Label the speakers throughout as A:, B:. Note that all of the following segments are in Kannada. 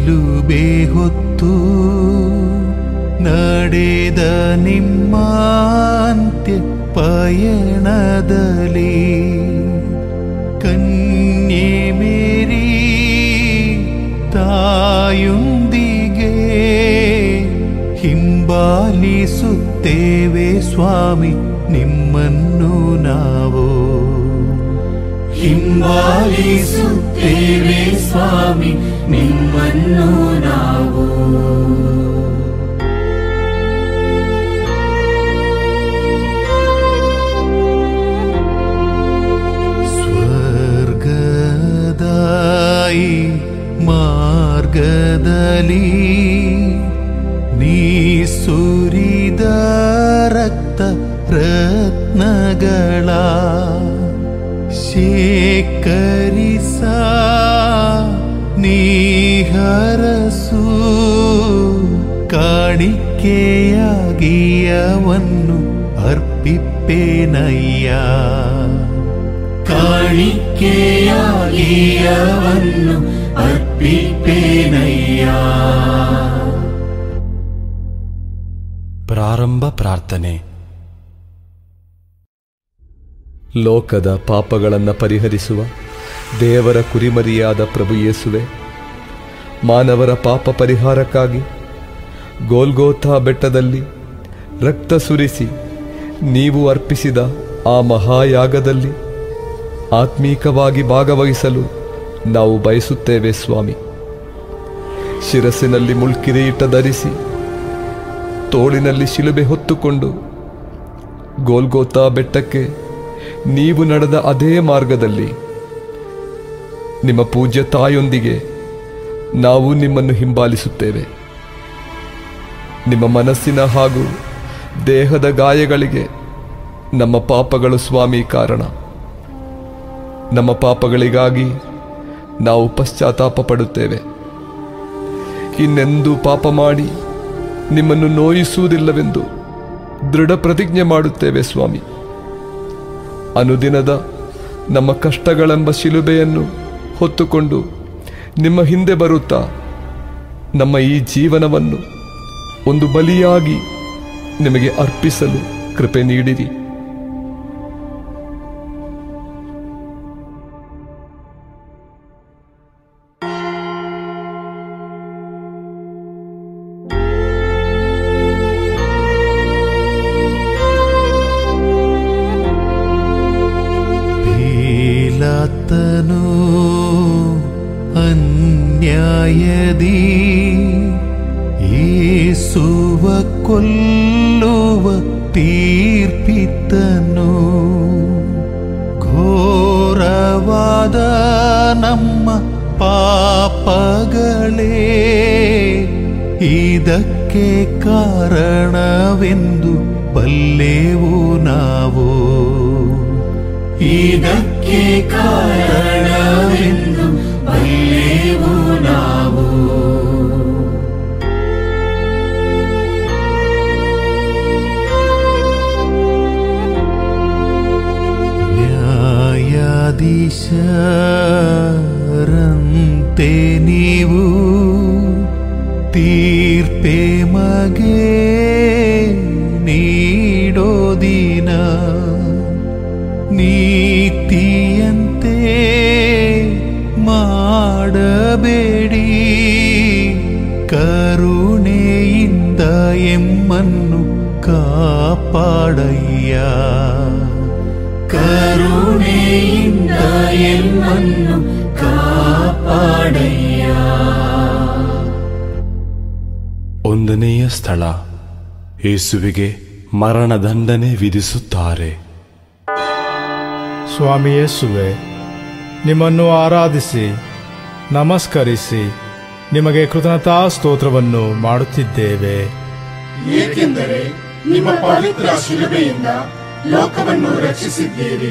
A: ಶಿಲುಬೆ ಹೊತ್ತು ನಡೆದ ನಿಮ್ಮಾಂತ್ಯ ಪಯಣದಲ್ಲಿ ಕನ್ಯೆ ಮೇರಿ ತಾಯೊಂದಿಗೆ ಹಿಂಬಾಲಿಸುತ್ತೇವೆ ಸ್ವಾಮಿ ನಿಮ್ಮನ್ನು ನಾವು
B: ಹಿಂಬಾಲಿಸುತ್ತೇವೆ ಸ್ವಾಮಿ ನಿಮ್ಮನ್ನು ನಾವು
A: ಸ್ವರ್ಗದಾಯಿ ಮಾರ್ಗದಲ್ಲಿ ನೀ ಸುರಿದ ರಕ್ತ ರತ್ನಗಳ ಶೇಖರಿಸ ನೀಹರಸು ಕಾಣಿಕೆಯಾಗಿಯವನ್ನು ಅರ್ಪಿಪ್ಪೇನಯ್ಯ
B: ಕಾಣಿಕೆಯಾಗಿಯವನ್ನು ಅರ್ಪಿಪೇನಯ್ಯ
C: ಪ್ರಾರಂಭ ಪ್ರಾರ್ಥನೆ
D: ಲೋಕದ ಪಾಪಗಳನ್ನು ಪರಿಹರಿಸುವ ದೇವರ ಕುರಿಮರಿಯಾದ ಪ್ರಭು ಯೇಸುವೆ ಮಾನವರ ಪಾಪ ಪರಿಹಾರಕ್ಕಾಗಿ ಗೋಲ್ಗೋಥಾ ಬೆಟ್ಟದಲ್ಲಿ ರಕ್ತ ಸುರಿಸಿ ನೀವು ಅರ್ಪಿಸಿದ ಆ ಮಹಾಯಾಗದಲ್ಲಿ ಆತ್ಮೀಕವಾಗಿ ಭಾಗವಹಿಸಲು ನಾವು ಬಯಸುತ್ತೇವೆ ಸ್ವಾಮಿ ಶಿರಸ್ಸಿನಲ್ಲಿ ಮುಳ್ಕಿರೀಟ ಧರಿಸಿ ತೋಳಿನಲ್ಲಿ ಶಿಲುಬೆ ಹೊತ್ತುಕೊಂಡು ಗೋಲ್ಗೋತಾ ಬೆಟ್ಟಕ್ಕೆ ನೀವು ನಡೆದ ಅದೇ ಮಾರ್ಗದಲ್ಲಿ ನಿಮ್ಮ ಪೂಜ್ಯ ತಾಯೊಂದಿಗೆ ನಾವು ನಿಮ್ಮನ್ನು ಹಿಂಬಾಲಿಸುತ್ತೇವೆ ನಿಮ್ಮ ಮನಸ್ಸಿನ ಹಾಗೂ ದೇಹದ ಗಾಯಗಳಿಗೆ ನಮ್ಮ ಪಾಪಗಳು ಸ್ವಾಮಿ ಕಾರಣ ನಮ್ಮ ಪಾಪಗಳಿಗಾಗಿ ನಾವು ಪಶ್ಚಾತ್ತಾಪ ಪಡುತ್ತೇವೆ ಇನ್ನೆಂದೂ ಪಾಪ ಮಾಡಿ ನಿಮ್ಮನ್ನು ನೋಯಿಸುವುದಿಲ್ಲವೆಂದು ದೃಢ ಪ್ರತಿಜ್ಞೆ ಮಾಡುತ್ತೇವೆ ಸ್ವಾಮಿ ಅನುದಿನದ ನಮ್ಮ ಕಷ್ಟಗಳೆಂಬ ಶಿಲುಬೆಯನ್ನು ಹೊತ್ತುಕೊಂಡು ನಿಮ್ಮ ಹಿಂದೆ ಬರುತ್ತಾ ನಮ್ಮ ಈ ಜೀವನವನ್ನು ಒಂದು ಬಲಿಯಾಗಿ ನಿಮಗೆ ಅರ್ಪಿಸಲು ಕೃಪೆ ನೀಡಿರಿ
A: ಭೀಲತನು ಅನ್ಯಾಯದಿ ಏಸುವ ಕೊಲ್ಲುವ ತೀರ್ಪಿತನು ಘೋರವಾದ ನಮ್ಮ ಪಾಪಗಳೇ ಇದಕ್ಕೆ ಕಾರಣವೆಂದು ಬಲ್ಲೆವು ನಾವು
B: ಇದಕ್ಕೆ ಕಾರಣವೆಂದು ಬಲ್ಲೆವು ನಾವು
A: ನ್ಯಾಯಾಧೀಶರಂತೆ ನೀವು ತೀರ್ಪೆ ಮಗೆ ನೀಡೋ ದಿನ ನೀತಿಯಂತೆ ಮಾಡಬೇಡಿ ಕರುಣೆಯಿಂದ ಎಮ್ಮನ್ನು ಕಾಪಾಡಯ್ಯ
B: ಕರುಣೆಯಿಂದ ಎಮ್ಮನ್ನು ಕಾಪಾಡಯ್ಯ
C: ಒಂದನೆಯ ಸ್ಥಳ ಯೇಸುವಿಗೆ ಮರಣದಂಡನೆ ವಿಧಿಸುತ್ತಾರೆ
E: ಸ್ವಾಮಿ ಯೇಸುವೆ ನಿಮ್ಮನ್ನು ಆರಾಧಿಸಿ ನಮಸ್ಕರಿಸಿ ನಿಮಗೆ ಕೃತಜ್ಞತಾ ಸ್ತೋತ್ರವನ್ನು ಮಾಡುತ್ತಿದ್ದೇವೆ
F: ಏಕೆಂದರೆ ನಿಮ್ಮ ಪವಿತ್ರ ಶಿಲುಬೆಯಿಂದ ಲೋಕವನ್ನು ರಕ್ಷಿಸಿದ್ದೀರಿ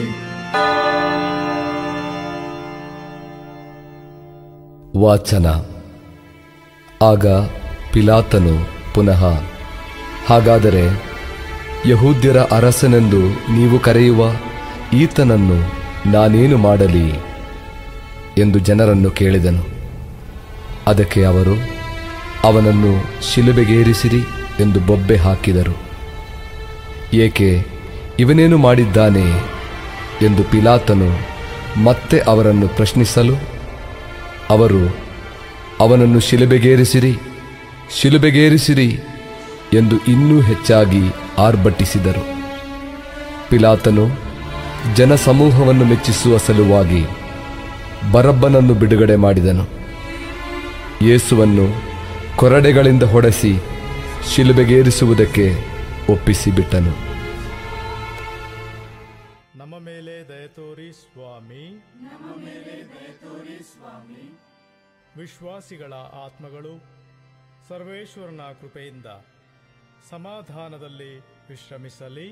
D: ವಾಚನ ಆಗ ಪಿಲಾತನು ಪುನಃ ಹಾಗಾದರೆ ಯಹೂದ್ಯರ ಅರಸನೆಂದು ನೀವು ಕರೆಯುವ ಈತನನ್ನು ನಾನೇನು ಮಾಡಲಿ ಎಂದು ಜನರನ್ನು ಕೇಳಿದನು ಅದಕ್ಕೆ ಅವರು ಅವನನ್ನು ಶಿಲುಬೆಗೇರಿಸಿರಿ ಎಂದು ಬೊಬ್ಬೆ ಹಾಕಿದರು ಏಕೆ ಇವನೇನು ಮಾಡಿದ್ದಾನೆ ಎಂದು ಪಿಲಾತನು ಮತ್ತೆ ಅವರನ್ನು ಪ್ರಶ್ನಿಸಲು ಅವರು ಅವನನ್ನು ಶಿಲುಬೆಗೇರಿಸಿರಿ ಶಿಲುಬೆಗೇರಿಸಿರಿ ಎಂದು ಇನ್ನೂ ಹೆಚ್ಚಾಗಿ ಆರ್ಭಟಿಸಿದರು ಪಿಲಾತನು ಜನಸಮೂಹವನ್ನು ಮೆಚ್ಚಿಸುವ ಸಲುವಾಗಿ ಬರಬ್ಬನನ್ನು ಬಿಡುಗಡೆ ಮಾಡಿದನು ಯೇಸುವನ್ನು ಕೊರಡೆಗಳಿಂದ ಹೊಡೆಸಿ ಶಿಲುಬೆಗೇರಿಸುವುದಕ್ಕೆ ಒಪ್ಪಿಸಿಬಿಟ್ಟನು
E: ನಮ್ಮ ಮೇಲೆ ದಯತೋರಿ ಸ್ವಾಮಿ ವಿಶ್ವಾಸಿಗಳ ಆತ್ಮಗಳು ಸರ್ವೇಶ್ವರನ ಕೃಪೆಯಿಂದ ಸಮಾಧಾನದಲ್ಲಿ ವಿಶ್ರಮಿಸಲಿ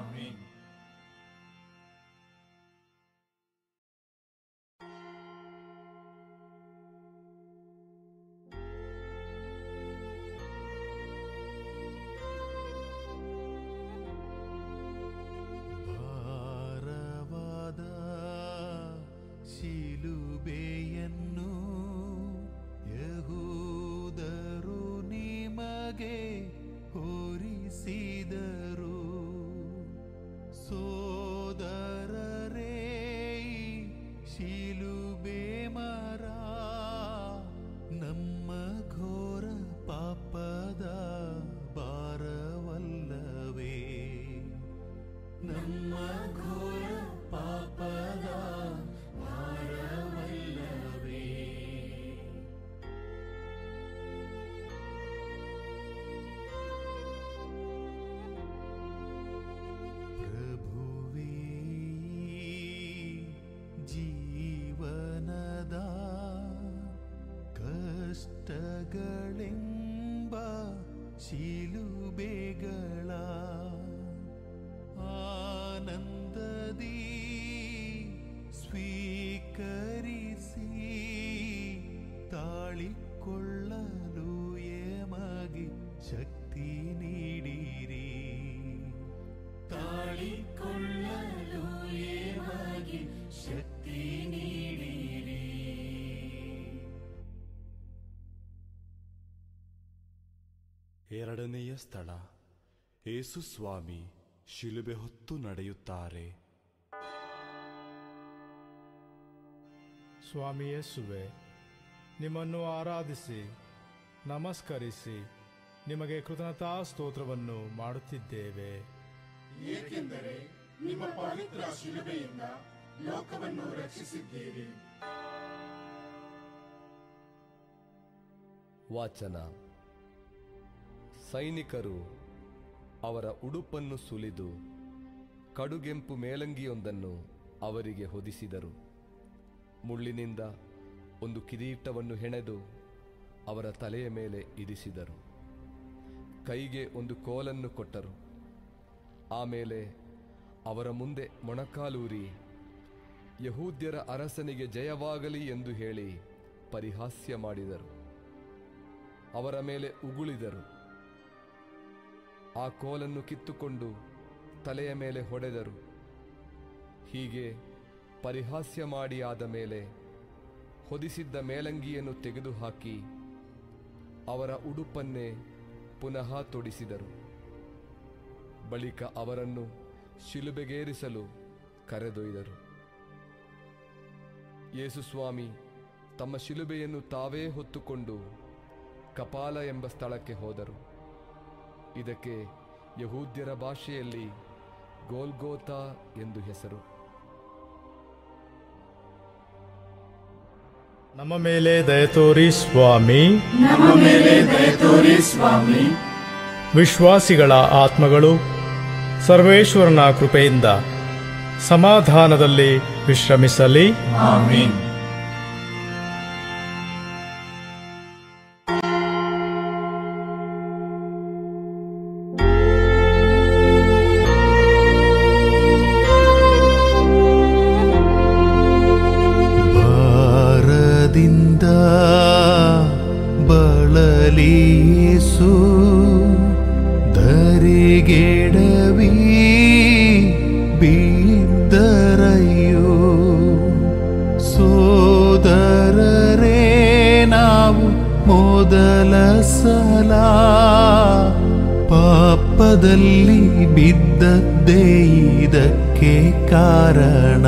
A: ಭಾರವಾದ ಶಿಲುಬೆಯನ್ನು ಯಹೂದರು ನಿಮಗೆ ಹೊರಿಸಿದರು ಸೋದರರೇ ಈ ಶಿಲುಬೆ ಮರ ನಮ್ಮ ಘೋರ ಪಾಪದ ಭಾರವಲ್ಲವೇ ನಮ್ಮ ಘೋರ ಪಾಪದ ಭಾರವಲ್ಲವೇ ಪ್ರಭುವೇ ಜೀವನದ ಕಷ್ಟಗಳೆಂಬ ಶಿಲುಬೆಗಳ ಆನಂದದಿ ಸ್ವೀಕರಿಸಿ ತಾಳಿಕೊಳ್ಳಲು ಎಮಗೆ ಶಕ್ತಿ ನೀಡಿರಿ ತಾಳಿಕೊಳ್ಳಲು ಎಮಗೆ ಶಕ್ತಿ ನೀಡಿರಿ
C: ಎರಡನೆಯ ಸ್ಥಳ ಏಸು ಸ್ವಾಮಿ ಶಿಲುಬೆ ಹೊತ್ತು ನಡೆಯುತ್ತಾರೆ
E: ಸ್ವಾಮಿ ಯೇಸುವೆ ನಿಮ್ಮನ್ನು ಆರಾಧಿಸಿ ನಮಸ್ಕರಿಸಿ ನಿಮಗೆ ಕೃತಜ್ಞತಾ ಸ್ತೋತ್ರವನ್ನು ಮಾಡುತ್ತಿದ್ದೇವೆ
F: ಏಕೆಂದರೆ ನಿಮ್ಮ ಪವಿತ್ರ ಶಿಲುಬೆಯಿಂದ ಲೋಕವನ್ನು ರಕ್ಷಿಸಿದ್ದೀರಿ
D: ವಾಚನ ಸೈನಿಕರು ಅವರ ಉಡುಪನ್ನು ಸುಲಿದು ಕಡುಗೆಂಪು ಮೇಲಂಗಿಯೊಂದನ್ನು ಅವರಿಗೆ ಹೊದಿಸಿದರು ಮುಳ್ಳಿನಿಂದ ಒಂದು ಕಿರೀಟವನ್ನು ಹೆಣೆದು ಅವರ ತಲೆಯ ಮೇಲೆ ಇರಿಸಿದರು ಕೈಗೆ ಒಂದು ಕೋಲನ್ನು ಕೊಟ್ಟರು ಆಮೇಲೆ ಅವರ ಮುಂದೆ ಮೊಣಕಾಲೂರಿ ಯಹೂದ್ಯರ ಅರಸನಿಗೆ ಜಯವಾಗಲಿ ಎಂದು ಹೇಳಿ ಪರಿಹಾಸ್ಯ ಮಾಡಿದರು ಅವರ ಮೇಲೆ ಉಗುಳಿದರು ಆ ಕೋಲನ್ನು ಕಿತ್ತುಕೊಂಡು ತಲೆಯ ಮೇಲೆ ಹೊಡೆದರು ಹೀಗೆ ಪರಿಹಾಸ್ಯ ಮಾಡಿ ಆದ ಮೇಲೆ ಹೊದಿಸಿದ್ದ ಮೇಲಂಗಿಯನ್ನು ತೆಗೆದುಹಾಕಿ ಅವರ ಉಡುಪನ್ನೇ ಪುನಃ ತೊಡಿಸಿದರು ಬಳಿಕ ಅವರನ್ನು ಶಿಲುಬೆಗೇರಿಸಲು ಕರೆದೊಯ್ದರು ಯೇಸುಸ್ವಾಮಿ ತಮ್ಮ ಶಿಲುಬೆಯನ್ನು ತಾವೇ ಹೊತ್ತುಕೊಂಡು ಕಪಾಲ ಎಂಬ ಸ್ಥಳಕ್ಕೆ ಹೋದರು ಇದಕ್ಕೆ ಯಹೂದ್ಯರ ಭಾಷೆಯಲ್ಲಿ ಗೋಲ್ಗೋತಾ ಎಂದು ಹೆಸರು
E: ನಮ್ಮ ಮೇಲೆ ದಯತೋರಿ ಸ್ವಾಮಿ
B: ನಮ್ಮ ಮೇಲೆ ದಯತೋರಿ ಸ್ವಾಮಿ
E: ವಿಶ್ವಾಸಿಗಳ ಆತ್ಮಗಳು ಸರ್ವೇಶ್ವರನ ಕೃಪೆಯಿಂದ ಸಮಾಧಾನದಲ್ಲಿ ವಿಶ್ರಮಿಸಲಿ
B: ಆಮೀನ್
A: ಭಾರದಿಂದ ಬಳಲಿಯೇಸು ಧರಿಗೆಡವಿ ಬಿದ್ದರಯ್ಯೋ ಸೋದರರೇ ನಾ ನಾವು ಮೊದಲ ಸಲ ಪಾಪದಲ್ಲಿ ಬಿದ್ದದ್ದೇ ಇದಕ್ಕೆ ಕಾರಣ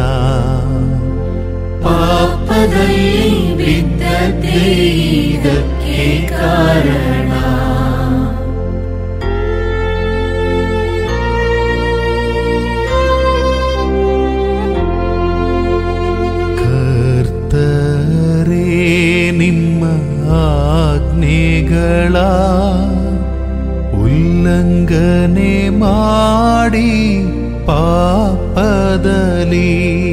A: ಪಾಪದಲ್ಲಿ ಬಿದ್ದದ್ದೇ ಇದಕ್ಕೆ ಕಾರಣ ಕರ್ತರೇ ನಿಮ್ಮ ಆಜ್ಞೆಗಳ ಉಲ್ಲಂಘನೆ ಮಾಡಿ ಪಾಪದಲ್ಲಿ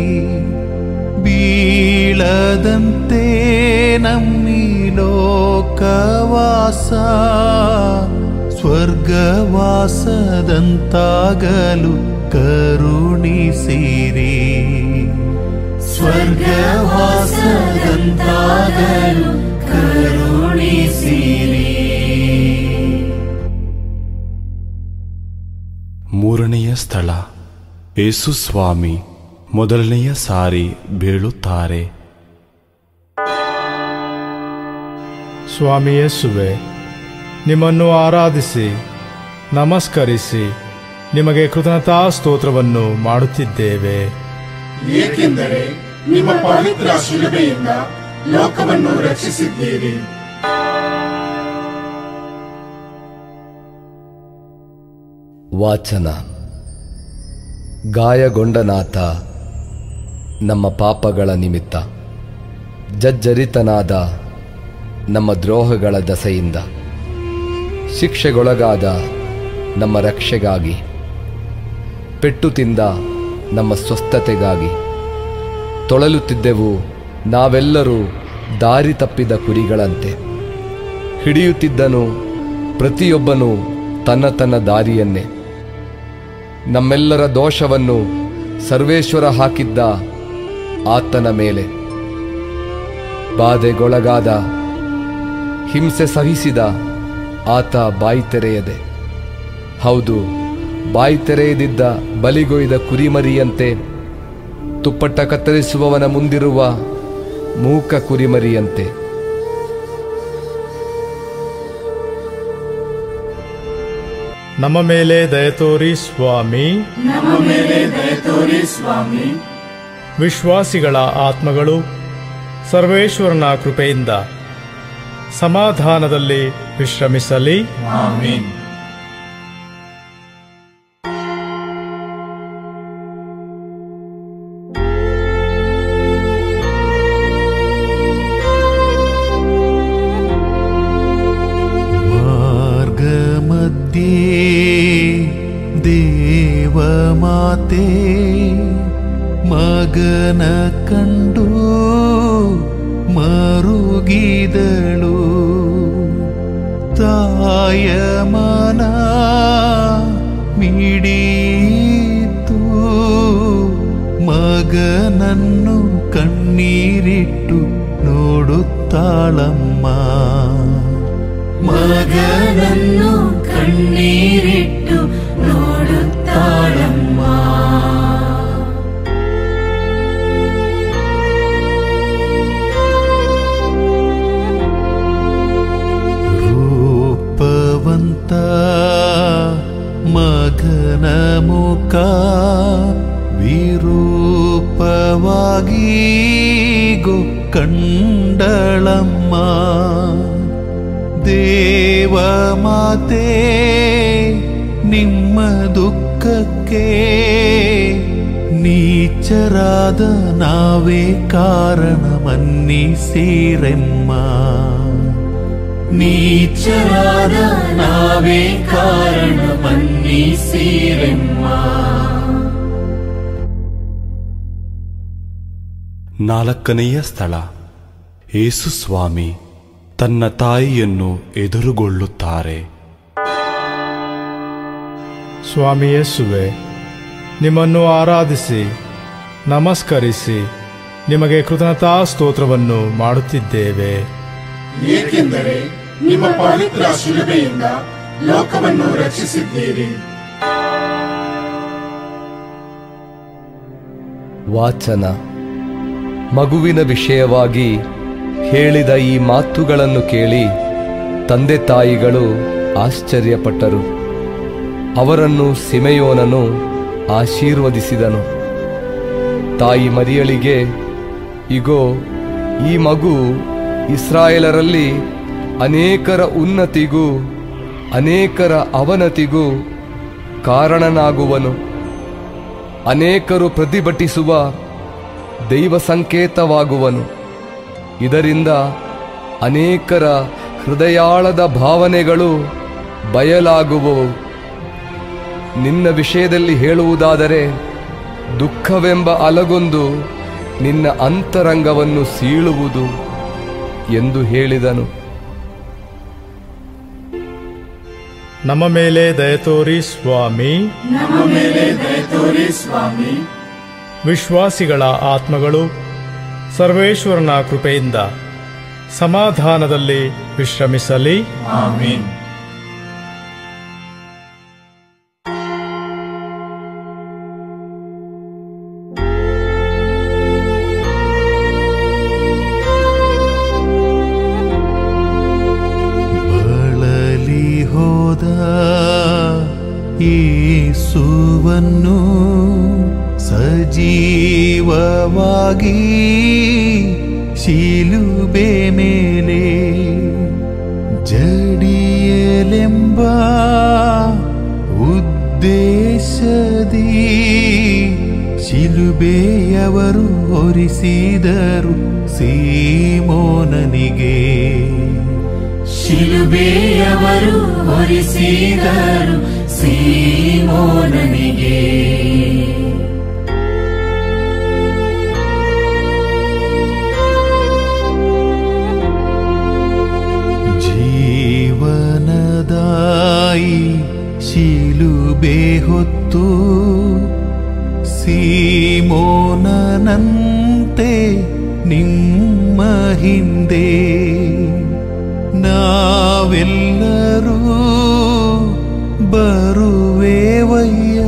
A: ಬೀಳದಂತೆ ನಮ್ಮಿ ಲೋಕವಾಸ ಸ್ವರ್ಗವಾಸದಂತಾಗಲು ಕರುಣಿಸಿರಿ ಸ್ವರ್ಗವಾಸದಂತಾಗಲು ಕರುಣಿಸಿರಿ
C: ಮೂರನೆಯ ಸ್ಥಳ ಯೇಸು ಸ್ವಾಮಿ ಮೊದಲನೆಯ ಸಾರಿ ಬೀಳುತ್ತಾರೆ
E: ಸ್ವಾಮಿ ಯೇಸುವೆ ನಿಮ್ಮನ್ನು ಆರಾಧಿಸಿ ನಮಸ್ಕರಿಸಿ ನಿಮಗೆ ಕೃತಜ್ಞತಾ ಸ್ತೋತ್ರವನ್ನು ಮಾಡುತ್ತಿದ್ದೇವೆ
F: ಏಕೆಂದರೆ ನಿಮ್ಮ ಪವಿತ್ರ ಶಿಲುಬೆಯಿಂದ ಲೋಕವನ್ನು ರಕ್ಷಿಸಿದ್ದೀರಿ
G: ವಾಚನ ಗಾಯಗೊಂಡನಾಥ ನಮ್ಮ ಪಾಪಗಳ ನಿಮಿತ್ತ ಜಜ್ಜರಿತನಾದ ನಮ್ಮ ದ್ರೋಹಗಳ ದಸೆಯಿಂದ ಶಿಕ್ಷೆಗೊಳಗಾದ ನಮ್ಮ ರಕ್ಷೆಗಾಗಿ ಪೆಟ್ಟು ತಿಂದ ನಮ್ಮ ಸ್ವಸ್ಥತೆಗಾಗಿ ತೊಳಲುತ್ತಿದ್ದೆವು ನಾವೆಲ್ಲರೂ ದಾರಿ ತಪ್ಪಿದ ಕುರಿಗಳಂತೆ ಹಿಡಿಯುತ್ತಿದ್ದನು ಪ್ರತಿಯೊಬ್ಬನು ತನ್ನ ತನ್ನ ದಾರಿಯನ್ನೇ ನಮ್ಮೆಲ್ಲರ ದೋಷವನ್ನು ಸರ್ವೇಶ್ವರ ಹಾಕಿದ್ದ ಆತನ ಮೇಲೆ ಬಾಧೆಗೊಳಗಾದ ಹಿಂಸೆ ಸಹಿಸಿದ ಆತ ಬಾಯಿ ತೆರೆಯದೆ ಹೌದು ಬಾಯಿ ತೆರೆಯದಿದ್ದ ಬಲಿಗೊಯ್ದ ಕುರಿಮರಿಯಂತೆ ತುಪ್ಪಟ್ಟ ಕತ್ತರಿಸುವವನ ಮುಂದಿರುವ ಮೂಕ ಕುರಿಮರಿಯಂತೆ
E: ನಮ್ಮ ಮೇಲೆ ದಯತೋರಿ ಸ್ವಾಮಿ
B: ನಮ್ಮ ಮೇಲೆ ದಯತೋರಿ ಸ್ವಾಮಿ
E: ವಿಶ್ವಾಸಿಗಳ ಆತ್ಮಗಳು ಸರ್ವೇಶ್ವರನ ಕೃಪೆಯಿಂದ ಸಮಾಧಾನದಲ್ಲಿ ವಿಶ್ರಮಿಸಲಿ
B: ಆಮೀನ್
A: ಮಾರ್ಗಮಧ್ಯೆ ದೇವಮಾತೆ ಮಗನ ಕಂಡು ಮರುಗಿದಳು ತಾಯ ಮನ ಮಿಡೀತು ಮಗನನ್ನು ಕಣ್ಣೀರಿಟ್ಟು ನೋಡುತ್ತಾಳಮ್ಮ ಮಗನನ್ನು ಕಣ್ಣೀರಿಟ್ಟು ನೋಡುತ್ತಾಳಮ್ಮ ರೂಪವಂತ ಮಗನ ಮುಖ ವಿರೂಪವಾಗಿ ಗೋ ಕಂಡಳಮ್ಮ ದೇವ ಮಾತೆ ನಿಮ್ಮ ದುಃಖಕ್ಕೆ ನೀಚರಾದ ನಾವೇ ಕಾರಣ ಮನ್ನಿಸಿರೆಮ್ಮ ನೀಚರಾದ ನಾವೇ ಕಾರಣ ಮನ್ನಿಸಿರೆಮ್ಮ
C: ನಾಲ್ಕನೆಯ ಸ್ಥಳ ಯೇಸು ಸ್ವಾಮಿ ತನ್ನ ತಾಯಿಯನ್ನು ಎದುರುಗೊಳ್ಳುತ್ತಾರೆ
E: ಸ್ವಾಮಿ ಯೇಸುವೆ ನಿಮ್ಮನ್ನು ಆರಾಧಿಸಿ ನಮಸ್ಕರಿಸಿ ನಿಮಗೆ ಕೃತಜ್ಞತಾ ಸ್ತೋತ್ರವನ್ನು ಮಾಡುತ್ತಿದ್ದೇವೆ
F: ಏಕೆಂದರೆ ನಿಮ್ಮ ಪವಿತ್ರ ಶಿಲುಬೆಯಿಂದ ಲೋಕವನ್ನು ರಕ್ಷಿಸಿದ್ದೀರಿ
G: ವಾಚನ ಮಗುವಿನ ವಿಷಯವಾಗಿ ಹೇಳಿದ ಈ ಮಾತುಗಳನ್ನು ಕೇಳಿ ತಂದೆ ತಾಯಿಗಳು ಆಶ್ಚರ್ಯಪಟ್ಟರು ಅವರನ್ನು ಸಿಮೆಯೋನನು ಆಶೀರ್ವದಿಸಿದನು ತಾಯಿ ಮರಿಯಳಿಗೆ ಇಗೋ ಈ ಮಗು ಇಸ್ರಾಯೇಲರಲ್ಲಿ ಅನೇಕರ ಉನ್ನತಿಗೂ ಅನೇಕರ ಅವನತಿಗೂ ಕಾರಣನಾಗುವನು ಅನೇಕರು ಪ್ರತಿಭಟಿಸುವ ದೈವ ಸಂಕೇತವಾಗುವನು ಇದರಿಂದ ಅನೇಕರ ಹೃದಯಾಳದ ಭಾವನೆಗಳು ಬಯಲಾಗುವವು ನಿನ್ನ ವಿಷಯದಲ್ಲಿ ಹೇಳುವುದಾದರೆ ದುಃಖವೆಂಬ ಅಲಗೊಂದು ನಿನ್ನ ಅಂತರಂಗವನ್ನು ಸೀಳುವುದು ಎಂದು ಹೇಳಿದನು
E: ನಮ್ಮ ಮೇಲೆ ದಯತೋರಿ ಸ್ವಾಮಿ
B: ನಮ್ಮ ಮೇಲೆ ದಯತೋರಿ ಸ್ವಾಮಿ
E: ವಿಶ್ವಾಸಿಗಳ ಆತ್ಮಗಳು ಸರ್ವೇಶ್ವರನ ಕೃಪೆಯಿಂದ ಸಮಾಧಾನದಲ್ಲಿ ವಿಶ್ರಮಿಸಲಿ
B: ಆಮೀನ್
A: ಬಳಲಿ ಹೋದ ಯೇಸುವನ್ನು ಸಜೀವವಾಗಿ ಶಿಲುಬೆ ಮೇಲೆ ಜಡಿಯಲೆಂಬ ಉದ್ದೇಶದಿ ಶಿಲುಬೆಯವರು ಹೊರಿಸಿದರು ಸೀಮೋನನಿಗೆ
H: ಶಿಲುಬೆಯವರು ಹೊರಿಸಿದರು ಸೀಮೋನನಿಗೆ
A: ಜೀವನದಾಯಿ ಶಿಲುಬೆ ಹೊತ್ತು ಸೀಮೋನನಂತೆ ನಿಮ್ಮ ಹಿಂದೆ ನಾವೆಲ್ಲರೂ ಬರುವೆವಯ್ಯ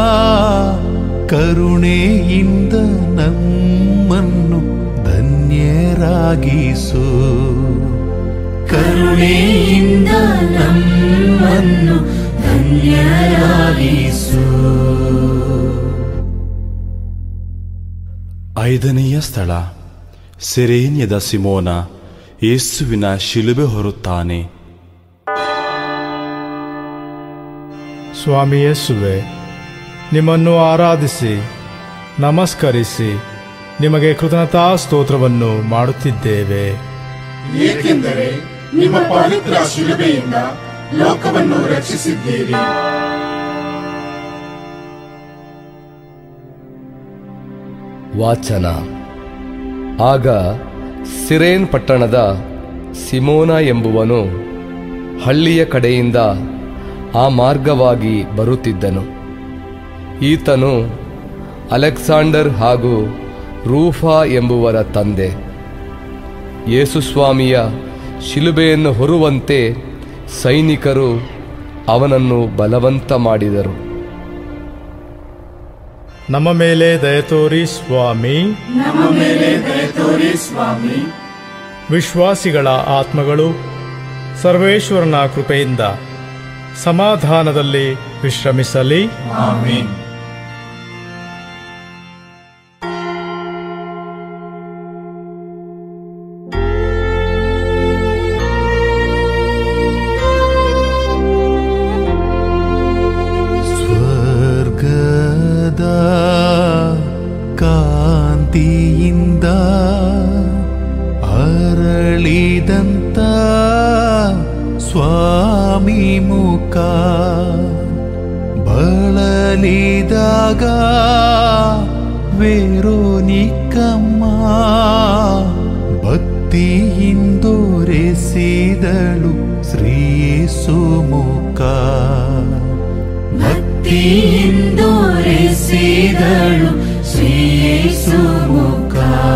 A: ಕರುಣೆಯಿಂದ ನಮ್ಮನ್ನು ಧನ್ಯರಾಗಿಸು
H: ಕರುಣೆಯಿಂದ ನಮ್ಮನ್ನು ಧನ್ಯರಾಗಿಸು
C: ಐದನೆಯ ಸ್ಥಳ ಸೆರೇನ್ಯದ ಸಿಮೋನ ಯೇಸುವಿನ ಶಿಲುಬೆ ಹೊರುತ್ತಾನೆ
E: ಸ್ವಾಮಿ ಯೇಸುವೆ ನಿಮ್ಮನ್ನು ಆರಾಧಿಸಿ ನಮಸ್ಕರಿಸಿ ನಿಮಗೆ ಕೃತಜ್ಞತಾ ಸ್ತೋತ್ರವನ್ನು ಮಾಡುತ್ತಿದ್ದೇವೆ
F: ಏಕೆಂದರೆ ನಿಮ್ಮ ಪವಿತ್ರ ಶಿಲುಬೆಯಿಂದ ಲೋಕವನ್ನು ರಕ್ಷಿಸಿದ್ದೀರಿ
G: ವಾಚನ ಆಗ ಸಿರೇನ್ ಪಟ್ಟಣದ ಸಿಮೋನ ಎಂಬುವನು ಹಳ್ಳಿಯ ಕಡೆಯಿಂದ ಆ ಮಾರ್ಗವಾಗಿ ಬರುತ್ತಿದ್ದನು ಈತನು ಅಲೆಕ್ಸಾಂಡರ್ ಹಾಗೂ ರೂಫಾ ಎಂಬುವರ ತಂದೆ ಯೇಸುಸ್ವಾಮಿಯ ಶಿಲುಬೆಯನ್ನು ಹೊರುವಂತೆ ಸೈನಿಕರು ಅವನನ್ನು ಬಲವಂತ ಮಾಡಿದರು
E: ನಮ್ಮ ಮೇಲೆ ದಯತೋರಿ ಸ್ವಾಮಿ
B: ನಮ್ಮ ಮೇಲೆ ದಯತೋರಿ ಸ್ವಾಮಿ
E: ವಿಶ್ವಾಸಿಗಳ ಆತ್ಮಗಳು ಸರ್ವೇಶ್ವರನ ಕೃಪೆಯಿಂದ ಸಮಾಧಾನದಲ್ಲಿ ವಿಶ್ರಮಿಸಲಿ
B: ಆಮೀನ್
A: ಸ್ವರ್ಗದ ಕಾಂತಿಯಿಂದ ಅರಳಿದಂತ ಸ್ವಾಮಿ ಮುಖ ಬಳಲಿದಾಗ ವೇರೋನಿಕಮ್ಮ ಭಕ್ತಿಯಿಂದೋರೆಸಿದಳು ಶ್ರೀಯೇಸು ಮುಖ
H: ಭಕ್ತಿಯಿಂದೋರೆಸಿದಳು ಶ್ರೀಯೇಸು ಮುಖ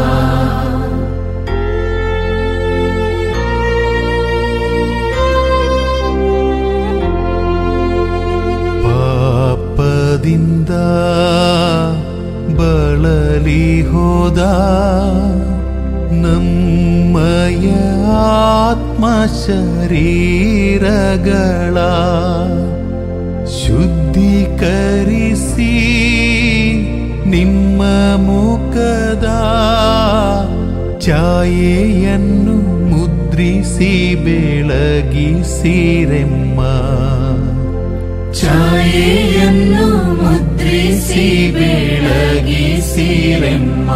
A: ಪಾಪದಿಂದ ಬಳಲಿ ಹೋದ ನಮ್ಮ ಶರೀರಗಳ ಶುದ್ಧೀಕರಿಸಿ ನಿಮ್ಮ ಮುಖದ ಛಾಯೆಯನ್ನು ಮುದ್ರಿಸಿ ಬೆಳಗಿಸಿರೆಮ್ಮ
H: ಛಾಯೆಯನ್ನು ಮುದ್ರಿಸಿ ಬೆಳಗಿಸಿರೆಮ್ಮ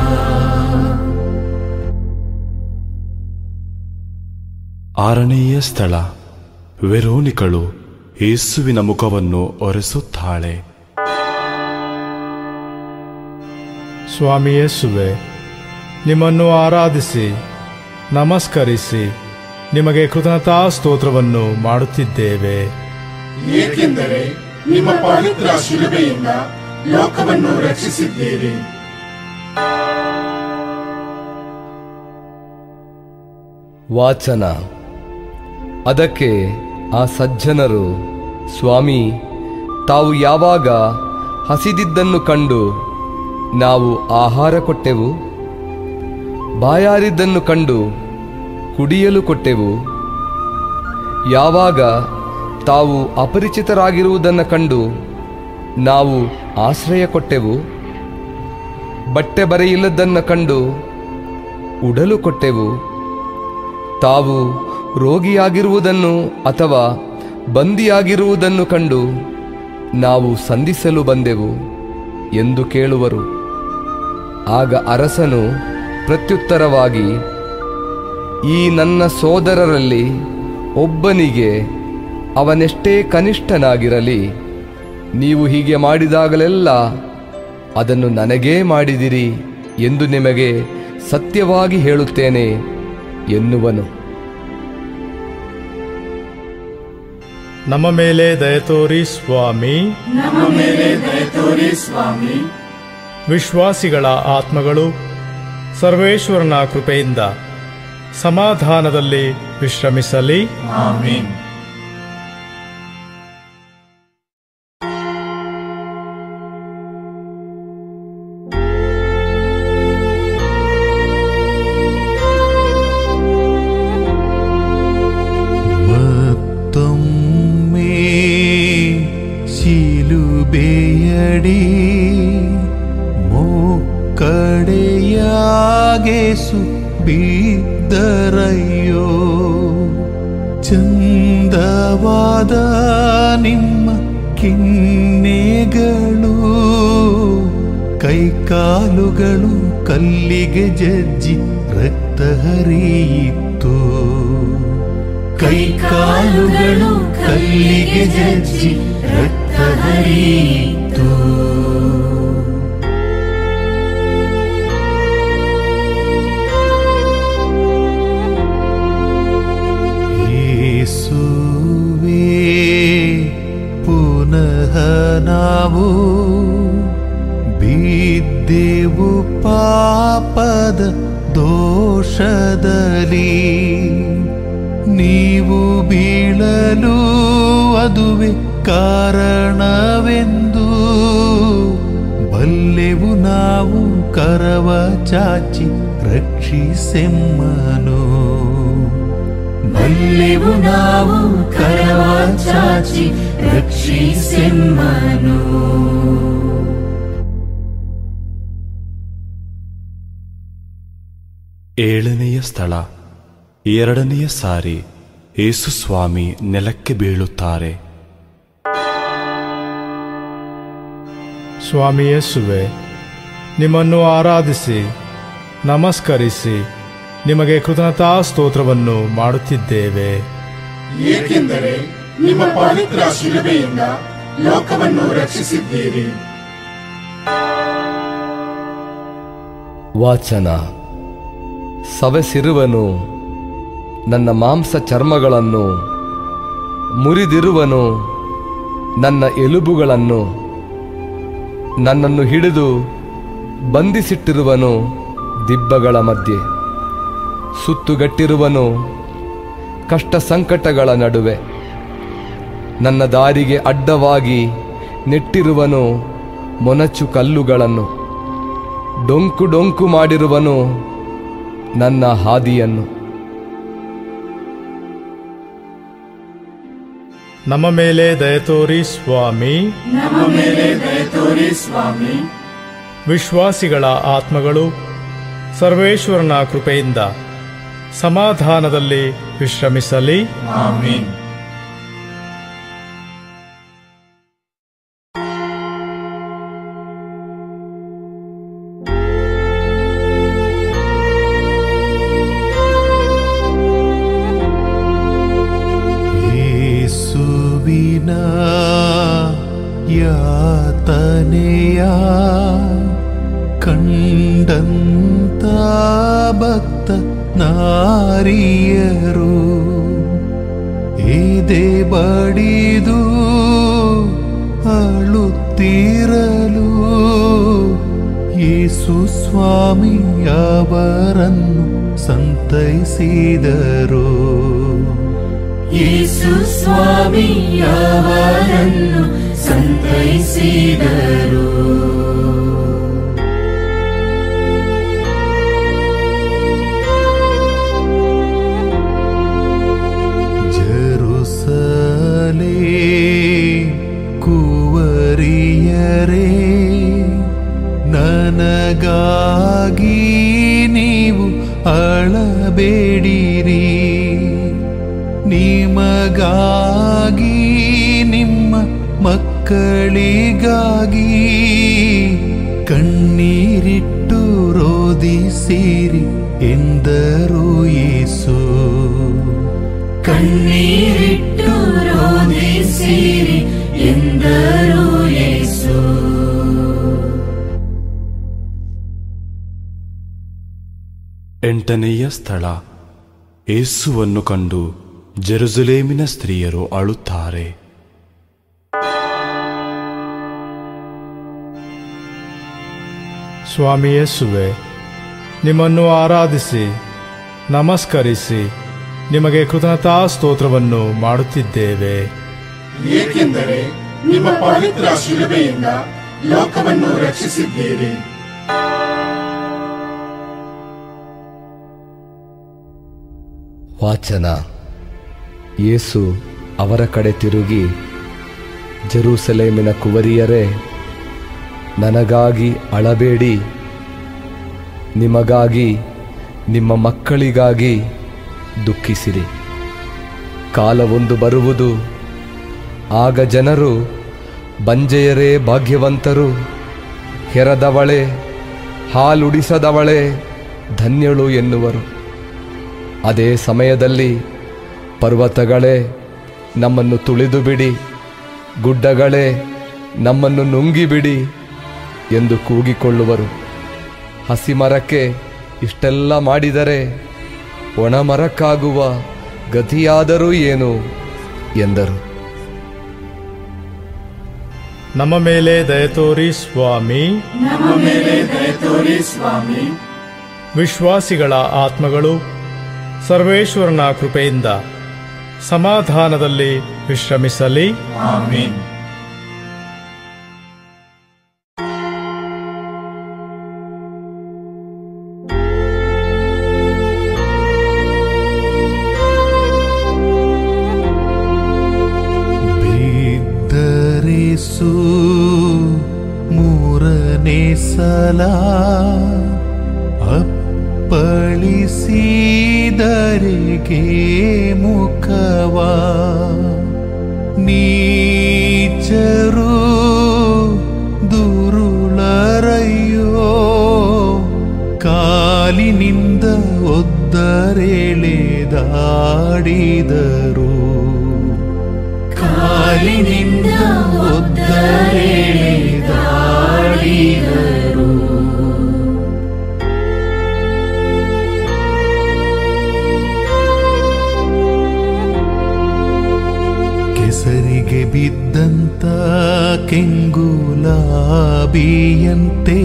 C: ಆರನೆಯ ಸ್ಥಳ ವೆರೋನಿಕಳು ಯೇಸುವಿನ ಮುಖವನ್ನು ಒರೆಸುತ್ತಾಳೆ
E: ಸ್ವಾಮಿ ಯೇಸುವೆ ನಿಮ್ಮನ್ನು ಆರಾಧಿಸಿ ನಮಸ್ಕರಿಸಿ ನಿಮಗೆ ಕೃತಜ್ಞತಾ ಸ್ತೋತ್ರವನ್ನು ಮಾಡುತ್ತಿದ್ದೇವೆ
F: ಏಕೆಂದರೆ ನಿಮ್ಮ ಪವಿತ್ರ ಶಿಲುಬೆಯಿಂದ ಲೋಕವನ್ನು ರಕ್ಷಿಸಿದ್ದೀರಿ
G: ವಾಚನ ಅದಕ್ಕೆ ಆ ಸಜ್ಜನರು ಸ್ವಾಮಿ ತಾವು ಯಾವಾಗ ಹಸಿದಿದ್ದನ್ನು ಕಂಡು ನಾವು ಆಹಾರ ಕೊಟ್ಟೆವು ಬಾಯಾರಿದ್ದನ್ನು ಕಂಡು ಕುಡಿಯಲು ಕೊಟ್ಟೆವು ಯಾವಾಗ ತಾವು ಅಪರಿಚಿತರಾಗಿರುವುದನ್ನು ಕಂಡು ನಾವು ಆಶ್ರಯ ಕೊಟ್ಟೆವು ಬಟ್ಟೆ ಬರೆಯಿಲ್ಲದನ್ನು ಕಂಡು ಉಡಲು ಕೊಟ್ಟೆವು ತಾವು ರೋಗಿಯಾಗಿರುವುದನ್ನು ಅಥವಾ ಬಂದಿಯಾಗಿರುವುದನ್ನು ಕಂಡು ನಾವು ಸಂಧಿಸಲು ಬಂದೆವು ಎಂದು ಕೇಳುವರು ಆಗ ಅರಸನು ಪ್ರತ್ಯುತ್ತರವಾಗಿ ಈ ನನ್ನ ಸೋದರರಲ್ಲಿ ಒಬ್ಬನಿಗೆ ಅವನೆಷ್ಟೇ ಕನಿಷ್ಠನಾಗಿರಲಿ ನೀವು ಹೀಗೆ ಮಾಡಿದಾಗಲೆಲ್ಲ ಅದನ್ನು ನನಗೇ ಮಾಡಿದಿರಿ ಎಂದು ನಿಮಗೆ ಸತ್ಯವಾಗಿ ಹೇಳುತ್ತೇನೆ ಎನ್ನುವನು
E: ನಮ್ಮ ಮೇಲೆ ದಯತೋರಿ ಸ್ವಾಮಿ
B: ನಮ್ಮ ಮೇಲೆ ದಯತೋರಿ ಸ್ವಾಮಿ
E: ವಿಶ್ವಾಸಿಗಳ ಆತ್ಮಗಳು ಸರ್ವೇಶ್ವರನ ಕೃಪೆಯಿಂದ ಸಮಾಧಾನದಲ್ಲಿ ವಿಶ್ರಮಿಸಲಿ
B: ಆಮೀನ್
A: ಮತ್ತೊಮ್ಮೆ ಶಿಲುಬೆಯಡಿ ಮೊಕ್ಕಡೆಯಾಗೆಸು ಬಿದ್ದರಯ್ಯೋ ಚಂದವಾದ ನಿಮ್ಮ ಕಿನ್ನೆಗಳು ಕೈಕಾಲುಗಳು ಕಲ್ಲಿಗೆ ಜಜ್ಜಿ ರಕ್ತ ಹರಿಯಿತ್ತು ಕೈಕಾಲುಗಳು ಕಲ್ಲಿಗೆ ಜಜ್ಜಿ ರಕ್ತ ಹರಿಯಿತು ಯೇಸುವೇ ಪುನಃ ನಾವು ಬಿದ್ದೆವು ಪಾಪದ ದೋಷದಲ್ಲಿ ನೀವು ಬೀಳಲು ಅದುವೆ ಕಾರಣವೆಂದು ಬಲ್ಲೆವು ನಾವು ಕರವ ಚಾಚಿ ರಕ್ಷಿಸೆಮ್ಮನು ಬಲ್ಲೆವು ನಾವು ಕರವ ಚಾಚಿ ರಕ್ಷಿಸೆಮ್ಮನು
C: ಏಳನೆಯ ಸ್ಥಳ ಎರಡನೆಯ ಸಾರಿ ಯೇಸು ಸ್ವಾಮಿ ನೆಲಕ್ಕೆ ಬೀಳುತ್ತಾರೆ
E: ಸ್ವಾಮಿ ಯೇಸುವೆ ನಿಮ್ಮನ್ನು ಆರಾಧಿಸಿ ನಮಸ್ಕರಿಸಿ ನಿಮಗೆ ಕೃತಜ್ಞತಾ ಸ್ತೋತ್ರವನ್ನು ಮಾಡುತ್ತಿದ್ದೇವೆ
F: ಏಕೆಂದರೆ ನಿಮ್ಮ ಪವಿತ್ರ ಶಿಲುಬೆಯಿಂದ ಲೋಕವನ್ನು ರಕ್ಷಿಸಿದ್ದೀರಿ
G: ವಾಚನ ಸವೆಸಿರುವನು ನನ್ನ ಮಾಂಸ ಚರ್ಮಗಳನ್ನು ಮುರಿದಿರುವನು ನನ್ನ ಎಲುಬುಗಳನ್ನು ನನ್ನನ್ನು ಹಿಡಿದು ಬಂಧಿಸಿಟ್ಟಿರುವನು ದಿಬ್ಬಗಳ ಮಧ್ಯೆ ಸುತ್ತುಗಟ್ಟಿರುವನು ಕಷ್ಟ ಸಂಕಟಗಳ ನಡುವೆ ನನ್ನ ದಾರಿಗೆ ಅಡ್ಡವಾಗಿ ನೆಟ್ಟಿರುವನು ಮೊನಚು ಕಲ್ಲುಗಳನ್ನು ಡೊಂಕು ಡೊಂಕು ಮಾಡಿರುವನು ನನ್ನ ಹಾದಿಯನ್ನು
E: ನಮ್ಮ ಮೇಲೆ ದಯತೋರಿ ಸ್ವಾಮಿ
B: ನಮ್ಮ ಮೇಲೆ ದಯ ತೋರಿ ಸ್ವಾಮಿ
E: ವಿಶ್ವಾಸಿಗಳ ಆತ್ಮಗಳು ಸರ್ವೇಶ್ವರನ ಕೃಪೆಯಿಂದ ಸಮಾಧಾನದಲ್ಲಿ ವಿಶ್ರಮಿಸಲಿ
B: ಆಮೀನ್
A: ಯೇಸುವಿನ ಯಾತನೆಯ ಕಂಡಂತ ಭಕ್ತ ನಾರಿಯರು ಎದೆ ಬಡಿದು ಅಳುತ್ತಿರಲು ಯೇಸು ಸ್ವಾಮಿ ಅವರನ್ನು ಸಂತೈಸಿದರು
H: ಯೇಸು ಸ್ವಾಮಿ ಅವರನ್ನು ಸಂತೈಸಿದರು
A: ಜರುಸಲೇ ಕುವರಿಯರೇ ನನಗಾಗಿ ನೀವು ಅಳಬೇಡಿರಿ ನಿಮಗಾಗಿ ನಿಮ್ಮ ಮಕ್ಕಳಿಗಾಗಿ ಕಣ್ಣೀರಿಟ್ಟು ರೋದಿಸಿರಿ ಎಂದರು ಯೇಸು
H: ಕಣ್ಣೀರಿಟ್ಟು ರೋದಿಸಿರಿ ಎಂದರು ಯೇಸು
C: ಎಂಟನೆಯ ಸ್ಥಳ ಏಸುವನ್ನು ಕಂಡು ಜೆರುಸಲೇಮಿನ ಸ್ತ್ರೀಯರು ಅಳುತ್ತಾರೆ
E: ಸ್ವಾಮಿ ಯೇಸುವೆ ನಿಮ್ಮನ್ನು ಆರಾಧಿಸಿ ನಮಸ್ಕರಿಸಿ ನಿಮಗೆ ಕೃತಜ್ಞತಾ ಸ್ತೋತ್ರವನ್ನು ಮಾಡುತ್ತಿದ್ದೇವೆ
F: ಏಕೆಂದರೆ ನಿಮ್ಮ ಪವಿತ್ರ ಶಿಲುಬೆಯಿಂದ ಲೋಕವನ್ನು ರಕ್ಷಿಸಿದ್ದೀರಿ
G: ವಾಚನ ಯೇಸು ಅವರ ಕಡೆ ತಿರುಗಿ ಜೆರೂಸಲೇಮಿನ ಕುವರಿಯರೇ ನನಗಾಗಿ ಅಳಬೇಡಿ ನಿಮಗಾಗಿ ನಿಮ್ಮ ಮಕ್ಕಳಿಗಾಗಿ ದುಃಖಿಸಿರಿ ಕಾಲವೊಂದು ಬರುವುದು ಆಗ ಜನರು ಬಂಜೆಯರೇ ಭಾಗ್ಯವಂತರು ಹೆರದವಳೆ ಹಾಲುಡಿಸದವಳೆ ಧನ್ಯಳು ಎನ್ನುವರು ಅದೇ ಸಮಯದಲ್ಲಿ ಪರ್ವತಗಳೇ ನಮ್ಮನ್ನು ತುಳಿದು ಬಿಡಿ ಗುಡ್ಡಗಳೇ ನಮ್ಮನ್ನು ನುಂಗಿಬಿಡಿ ಎಂದು ಕೂಗಿಕೊಳ್ಳುವರು ಹಸಿ ಮರಕ್ಕೆ ಇಷ್ಟೆಲ್ಲ ಮಾಡಿದರೆ ಒಣ ಮರಕ್ಕಾಗುವ ಗತಿಯಾದರೂ ಏನು ಎಂದರು
E: ನಮ್ಮ ಮೇಲೆ ದಯತೋರಿ ಸ್ವಾಮಿ
B: ನಮ್ಮ ಮೇಲೆ ದಯ ತೋರಿ ಸ್ವಾಮಿ
E: ವಿಶ್ವಾಸಿಗಳ ಆತ್ಮಗಳು ಸರ್ವೇಶ್ವರನ ಕೃಪೆಯಿಂದ ಸಮಾಧಾನದಲ್ಲಿ ವಿಶ್ರಮಿಸಲಿ
B: ಆಮೀನ್
A: ಬಿದ್ದರಿಸು ಮೂರನೇ ಸಲ ಅಪ್ಪಳಿಸಿದರಿಗೆ ಮುಖವ ನೀಚರು ದುರುಳರಯ್ಯೋ ಕಾಲಿನಿಂದ ಒದ್ದರೆಳೆದಾಡಿದರು ಕಾಲಿನಿಂದ ಒದ್ದರೆಳೆದಾಡಿದರು ಕೆಸರಿಗೆ ಬಿದ್ದಂತ ಕೆಂಗುಲಾಬಿಯಂತೆ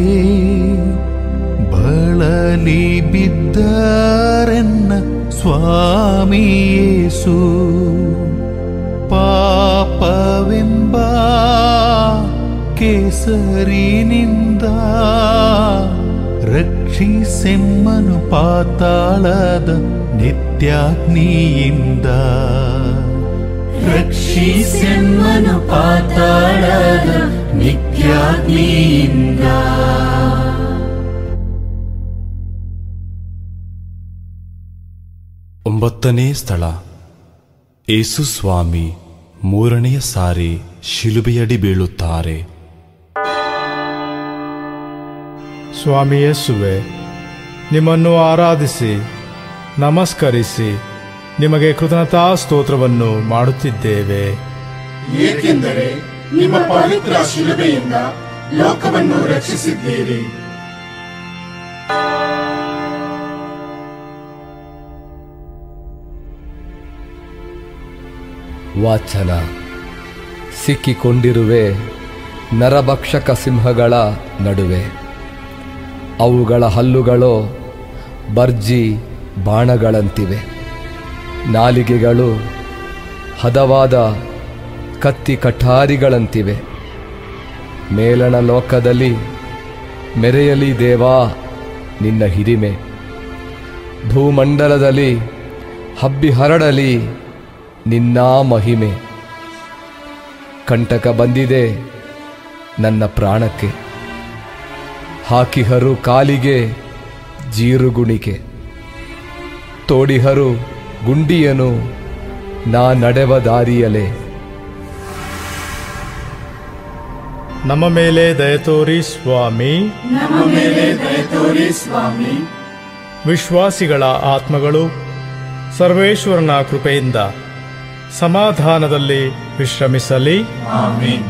A: ಬಳಲಿ ಬಿದ್ದರೆನ್ನ ಸ್ವಾಮಿಯೇಸು ಪಾಪವೆಂಬ ಕೇಸರಿನಿಂದ ರಕ್ಷಿಸೆಮ್ಮನು ಪಾತಾಳದ ನಿತ್ಯಾಗ್ನಿಯಿಂದ ರಕ್ಷ
H: ರಕ್ಷಿಸೆಮ್ಮನು ಪಾತಾಳದ ನಿತ್ಯಾಗ್ನಿಯಿಂದ
C: ಒಂಬತ್ತನೇ ಸ್ಥಳ ಏಸು ಸ್ವಾಮಿ ಮೂರನೆಯ ಸಾರಿ ಶಿಲುಬೆಯಡಿ ಬೀಳುತ್ತಾರೆ
E: ಸ್ವಾಮಿ ಯೇಸುವೆ ನಿಮ್ಮನ್ನು ಆರಾಧಿಸಿ ನಮಸ್ಕರಿಸಿ ನಿಮಗೆ ಕೃತಜ್ಞತಾ ಸ್ತೋತ್ರವನ್ನು ಮಾಡುತ್ತಿದ್ದೇವೆ
F: ಏಕೆಂದರೆ ನಿಮ್ಮ ಪವಿತ್ರ ಶಿಲುಬೆಯಿಂದ ಲೋಕವನ್ನು ರಕ್ಷಿಸಿದ್ದೀರಿ
G: ವಾಚನ ಸಿಕ್ಕಿಕೊಂಡಿರುವೆ ನರಭಕ್ಷಕ ಸಿಂಹಗಳ ನಡುವೆ ಅವುಗಳ ಹಲ್ಲುಗಳು ಬರ್ಜಿ ಬಾಣಗಳಂತಿವೆ ನಾಲಿಗೆಗಳು ಹದವಾದ ಕತ್ತಿ ಕಠಾರಿಗಳಂತಿವೆ ಮೇಲಣ ಲೋಕದಲ್ಲಿ ಮೆರೆಯಲಿ ದೇವಾ ನಿನ್ನ ಹಿರಿಮೆ ಭೂಮಂಡಲದಲ್ಲಿ ಹಬ್ಬಿ ಹರಡಲಿ ನಿನ್ನ ಮಹಿಮೆ ಕಂಟಕ ಬಂದಿದೆ ನನ್ನ ಪ್ರಾಣಕ್ಕೆ ಹಾಕಿಹರು ಕಾಲಿಗೆ ಜೀರುಗುಣಿಕೆ ತೋಡಿಹರು ಗುಂಡಿಯನು ನಾ ನಡೆವ ದಾರಿಯಲೆ
E: ನಮ್ಮ ಮೇಲೆ ದಯತೋರಿ ಸ್ವಾಮಿ
B: ನಮ್ಮ ಮೇಲೆ ದಯತೋರಿ ಸ್ವಾಮಿ
E: ವಿಶ್ವಾಸಿಗಳ ಆತ್ಮಗಳು ಸರ್ವೇಶ್ವರನ ಕೃಪೆಯಿಂದ ಸಮಾಧಾನದಲ್ಲಿ ವಿಶ್ರಮಿಸಲಿ
B: ಆಮೀನ್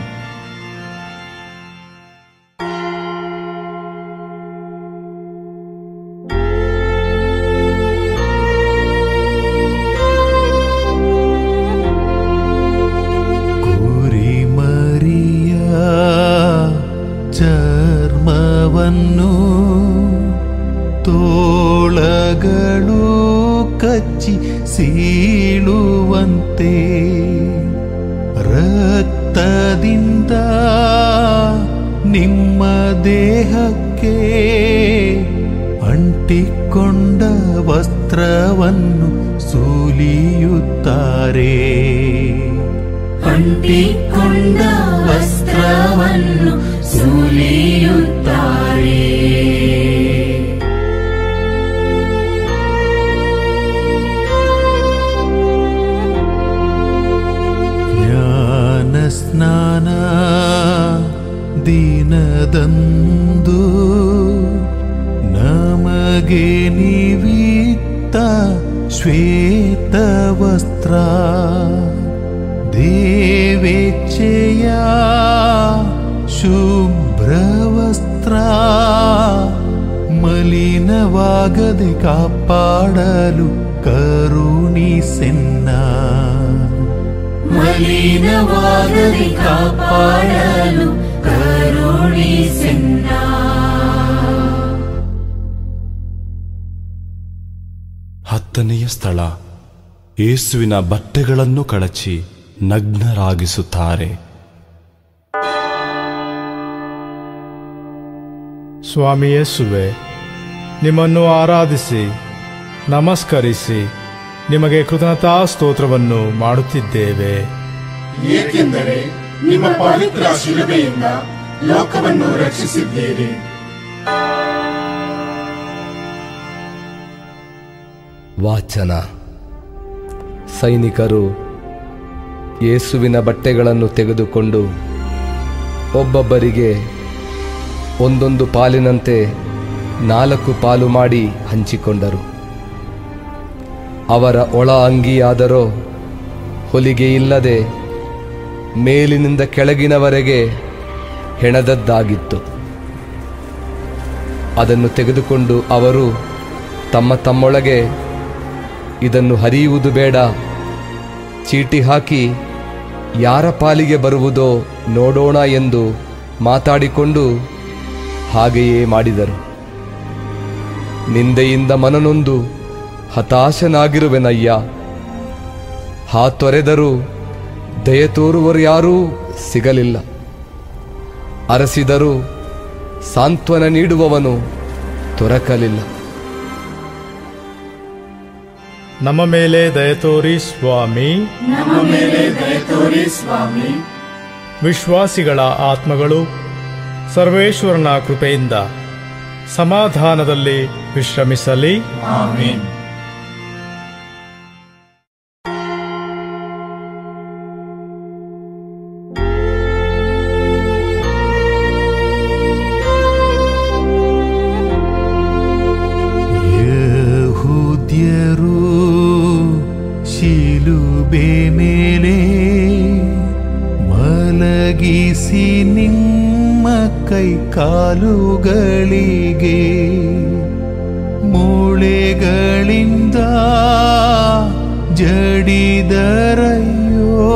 A: ಕುರಿಮರಿಯ ಚರ್ಮವನ್ನು ತೋಳಗಳು ಕಚ್ಚಿ ಸೀಳುವಂತೆ ರಕ್ತದಿಂದ ನಿಮ್ಮ ದೇಹಕ್ಕೆ ಅಂಟಿಕೊಂಡ ವಸ್ತ್ರವನ್ನು ಸುಲಿಯುತ್ತಾರೆ
H: ಅಂಟಿಕೊಂಡ ವಸ್ತ್ರವನ್ನು ಸುಲಿಯುತ್ತಾರೆ
A: ಜ್ಞಾನ ಸ್ನಾನ ದಿನದಂದು ನಮಗೆ ನಿವಿತ್ತ ಶ್ವೇತ ವಸ್ತ್ರ ದೇವೇಚ್ಛೆಯ ಶುಭ್ರ ವಸ್ತ್ರ ಮಲಿನವಾಗದೆ ಕಾಪಾಡಲು ಕರುಣಿಸೆನ್ನ
H: ಮಲಿನವಾಗದೆ ಕಾಪಾಡಲು ಕರುಣಿಸೆನ್ನ
C: ಹತ್ತನೆಯ ಸ್ಥಳ ಯೇಸುವಿನ ಬಟ್ಟೆಗಳನ್ನು ಕಳಚಿ ನಗ್ನರಾಗಿಸುತ್ತಾರೆ
E: ಸ್ವಾಮಿ ಯೇಸುವೆ ನಿಮ್ಮನ್ನು ಆರಾಧಿಸಿ ನಮಸ್ಕರಿಸಿ ನಿಮಗೆ ಕೃತಜ್ಞತಾ ಸ್ತೋತ್ರವನ್ನು ಮಾಡುತ್ತಿದ್ದೇವೆ
F: ಏಕೆಂದರೆ ನಿಮ್ಮ ಪವಿತ್ರ ಶಿಲುಬೆಯಿಂದ ಲೋಕವನ್ನು ರಕ್ಷಿಸಿದ್ದೀರಿ
G: ವಾಚನ ಸೈನಿಕರು ಯೇಸುವಿನ ಬಟ್ಟೆಗಳನ್ನು ತೆಗೆದುಕೊಂಡು ಒಬ್ಬೊಬ್ಬರಿಗೆ ಒಂದೊಂದು ಪಾಲಿನಂತೆ ನಾಲ್ಕು ಪಾಲು ಮಾಡಿ ಹಂಚಿಕೊಂಡರು ಅವರ ಒಳ ಅಂಗಿಯಾದರೋ ಹೊಲಿಗೆ ಇಲ್ಲದೆ ಮೇಲಿನಿಂದ ಕೆಳಗಿನವರೆಗೆ ಹೆಣದದ್ದಾಗಿತ್ತು ಅದನ್ನು ತೆಗೆದುಕೊಂಡು ಅವರು ತಮ್ಮ ತಮ್ಮೊಳಗೆ ಇದನ್ನು ಹರಿಯುವುದು ಬೇಡ ಚೀಟಿ ಹಾಕಿ ಯಾರ ಪಾಲಿಗೆ ಬರುವುದೋ ನೋಡೋಣ ಎಂದು ಮಾತಾಡಿಕೊಂಡು ಹಾಗೆಯೇ ಮಾಡಿದರು ನಿಂದೆಯಿಂದ ಮನನೊಂದು ಹತಾಶನಾಗಿರುವೆನಯ್ಯ ಹಾತೊರೆದರೂ ದಯೆ ತೋರುವರು ಯಾರೂ ಸಿಗಲಿಲ್ಲ ಅರಸಿದರೂ ಸಾಂತ್ವನ ನೀಡುವವನು ದೊರಕಲಿಲ್ಲ
E: ನಮ್ಮ ಮೇಲೆ ದಯತೋರಿ ಸ್ವಾಮಿ
B: ನಮ್ಮ ಮೇಲೆ ದಯತೋರಿ ಸ್ವಾಮಿ
E: ವಿಶ್ವಾಸಿಗಳ ಆತ್ಮಗಳು ಸರ್ವೇಶ್ವರನ ಕೃಪೆಯಿಂದ ಸಮಾಧಾನದಲ್ಲಿ ವಿಶ್ರಮಿಸಲಿ
B: ಆಮೀನ್
A: ಯಹೂದ್ಯರು ಶಿಲುಬೆ ಮೇಲೆ ಮಲಗಿಸಿ ನಿಮ್ಮ ಕೈ ಕಾಲುಗಳಿಗೆ ಮೂಳೆಗಳಿಂದ ಜಡಿದರಯ್ಯೋ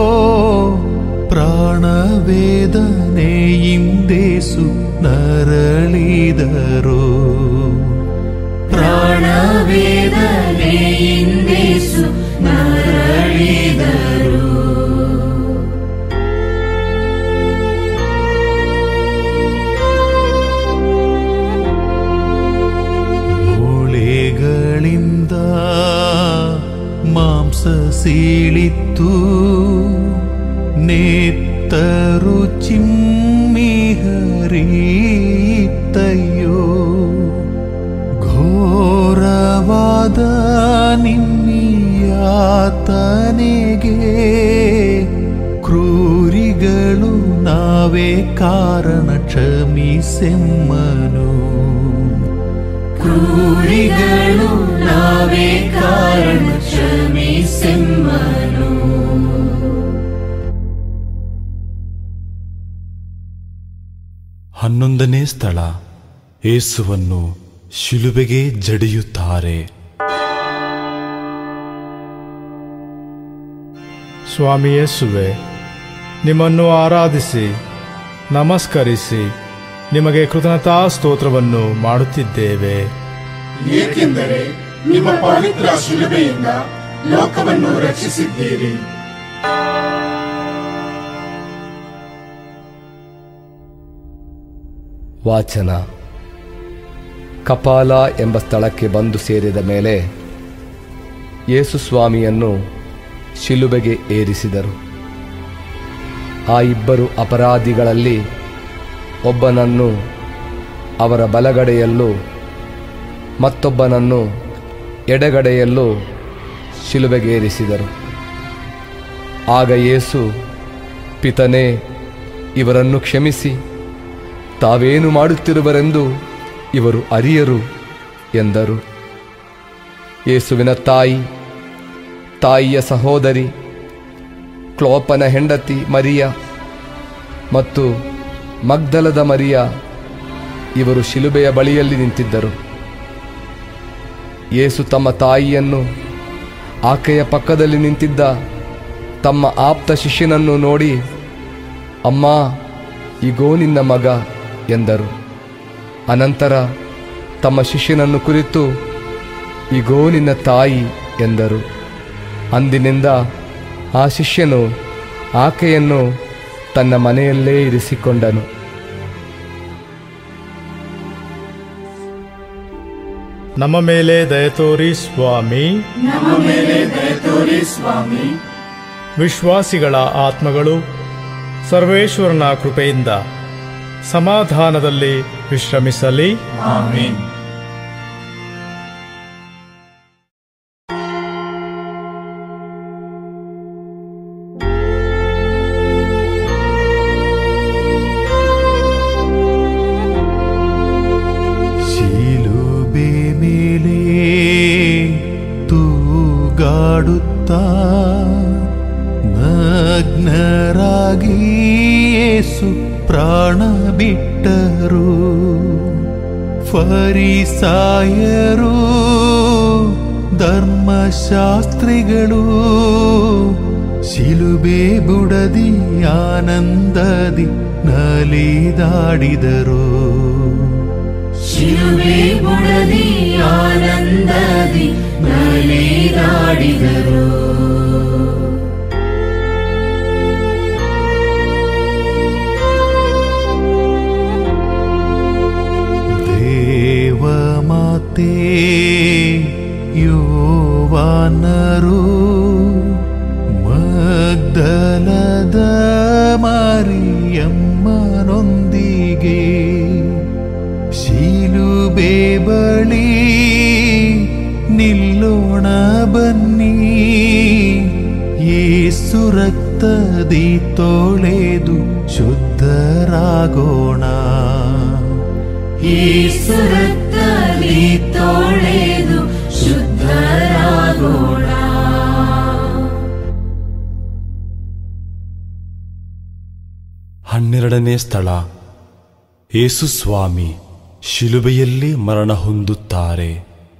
A: ಪ್ರಾಣವೇದನೆಯಿಂದೇಸು ನರಳಿದರು
H: ಪ್ರಾಣವೇದನೆಯಿಂದೇಸು ನರಳಿದರು
A: ಮೂಳೆಗಳಿಂದ ಮಾಂಸ ಸೀಳಿತ್ತು ನೇತ್ತರು ಚಿಮ್ಮಿ ಹರಿತಯ್ಯೋ ಘೋರವಾದ ನಿಮ್ಮಿಯಾತನೆಗೆ ಕ್ರೂರಿಗಳು ನಾವೇ ಕಾರಣ ಕ್ಷಮಿಸೆಮ್ಮನು
H: ಕ್ರೂರಿಗಳು ನಾವೇ ಕಾರಣ ಕ್ಷಮಿಸೆಮ್ಮನು
C: ಹನ್ನೊಂದನೇ ಸ್ಥಳ ಏಸುವನ್ನು ಶಿಲುಬೆಗೆ ಜಡಿಯುತ್ತಾರೆ
E: ಸ್ವಾಮಿ ಯೇಸುವೆ ನಿಮ್ಮನ್ನು ಆರಾಧಿಸಿ ನಮಸ್ಕರಿಸಿ ನಿಮಗೆ ಕೃತಜ್ಞತಾ ಸ್ತೋತ್ರವನ್ನು ಮಾಡುತ್ತಿದ್ದೇವೆ
F: ಏಕೆಂದರೆ ನಿಮ್ಮ ಪವಿತ್ರ ಶಿಲುಬೆಯಿಂದ ಲೋಕವನ್ನು ರಕ್ಷಿಸಿದ್ದೀರಿ
G: ವಾಚನ ಕಪಾಲ ಎಂಬ ಸ್ಥಳಕ್ಕೆ ಬಂದು ಸೇರಿದ ಮೇಲೆ ಯೇಸು ಸ್ವಾಮಿಯನ್ನು ಶಿಲುಬೆಗೆ ಏರಿಸಿದರು ಆ ಇಬ್ಬರು ಅಪರಾಧಿಗಳಲ್ಲಿ ಒಬ್ಬನನ್ನು ಅವರ ಬಲಗಡೆಯಲ್ಲೂ ಮತ್ತೊಬ್ಬನನ್ನು ಎಡಗಡೆಯಲ್ಲೂ ಶಿಲುಬೆಗೇರಿಸಿದರು ಆಗ ಯೇಸು ಪಿತನೇ ಇವರನ್ನು ಕ್ಷಮಿಸಿ ತಾವೇನು ಮಾಡುತ್ತಿರುವರೆಂದು ಇವರು ಅರಿಯರು ಎಂದರು ಯೇಸುವಿನ ತಾಯಿ ತಾಯಿಯ ಸಹೋದರಿ ಕ್ಲೋಪನ ಹೆಂಡತಿ ಮರಿಯ ಮತ್ತು ಮಗ್ದಲದ ಮರಿಯ ಇವರು ಶಿಲುಬೆಯ ಬಳಿಯಲ್ಲಿ ನಿಂತಿದ್ದರು ಯೇಸು ತಮ್ಮ ತಾಯಿಯನ್ನು ಆಕೆಯ ಪಕ್ಕದಲ್ಲಿ ನಿಂತಿದ್ದ ತಮ್ಮ ಆಪ್ತ ಶಿಷ್ಯನನ್ನು ನೋಡಿ ಅಮ್ಮ ಇಗೋ ನಿನ್ನ ಮಗ ಎಂದರು ಅನಂತರ ತಮ್ಮ ಶಿಷ್ಯನನ್ನು ಕುರಿತು ಇಗೋ ನಿನ್ನ ತಾಯಿ ಎಂದರು ಅಂದಿನಿಂದ ಆ ಶಿಷ್ಯನು ಆಕೆಯನ್ನು ತನ್ನ ಮನೆಯಲ್ಲೇ ಇರಿಸಿಕೊಂಡನು
E: ನಮ್ಮ ಮೇಲೆ ದಯತೋರಿ ಸ್ವಾಮಿ
B: ನಮ್ಮ ಮೇಲೆ ದಯತೋರಿ ಸ್ವಾಮಿ
E: ವಿಶ್ವಾಸಿಗಳ ಆತ್ಮಗಳು ಸರ್ವೇಶ್ವರನ ಕೃಪೆಯಿಂದ ಸಮಾಧಾನದಲ್ಲಿ ವಿಶ್ರಮಿಸಲಿ
B: ಆಮೀನ್
A: ಶಿಲುಬೆ ಮೇಲೆ ತೂಗಾಡುತ್ತಾ ನಗ್ನರಾಗಿ ಯೇಸು ಪ್ರಾಣ ಬಿಟ್ಟರು ಫರಿಸಾಯರು ಧರ್ಮಶಾಸ್ತ್ರಿಗಳು ಶಿಲುಬೆ ಬುಡದಿ ಆನಂದದಿ ನಲಿದಾಡಿದರು
H: ಶಿಲುಬೆ ಬುಡದಿ ಆನಂದದಿ ನಲಿದಾಡಿದರು
A: ದೇವ ಮಾತೆ ಯೋವಾನರು ಏಸು ರಕ್ತದಿ ತೊಳೆದು ಶುದ್ಧರಾಗೋಣ
H: ಯೇಸು ರಕ್ತದಿ ತೊಳೆದು ಶುದ್ಧರಾಗೋಣ
C: ಹನ್ನೆರಡನೇ ಸ್ಥಳ ಯೇಸು ಸ್ವಾಮಿ ಶಿಲುಬೆಯಲ್ಲಿ ಮರಣ ಹೊಂದುತ್ತಾರೆ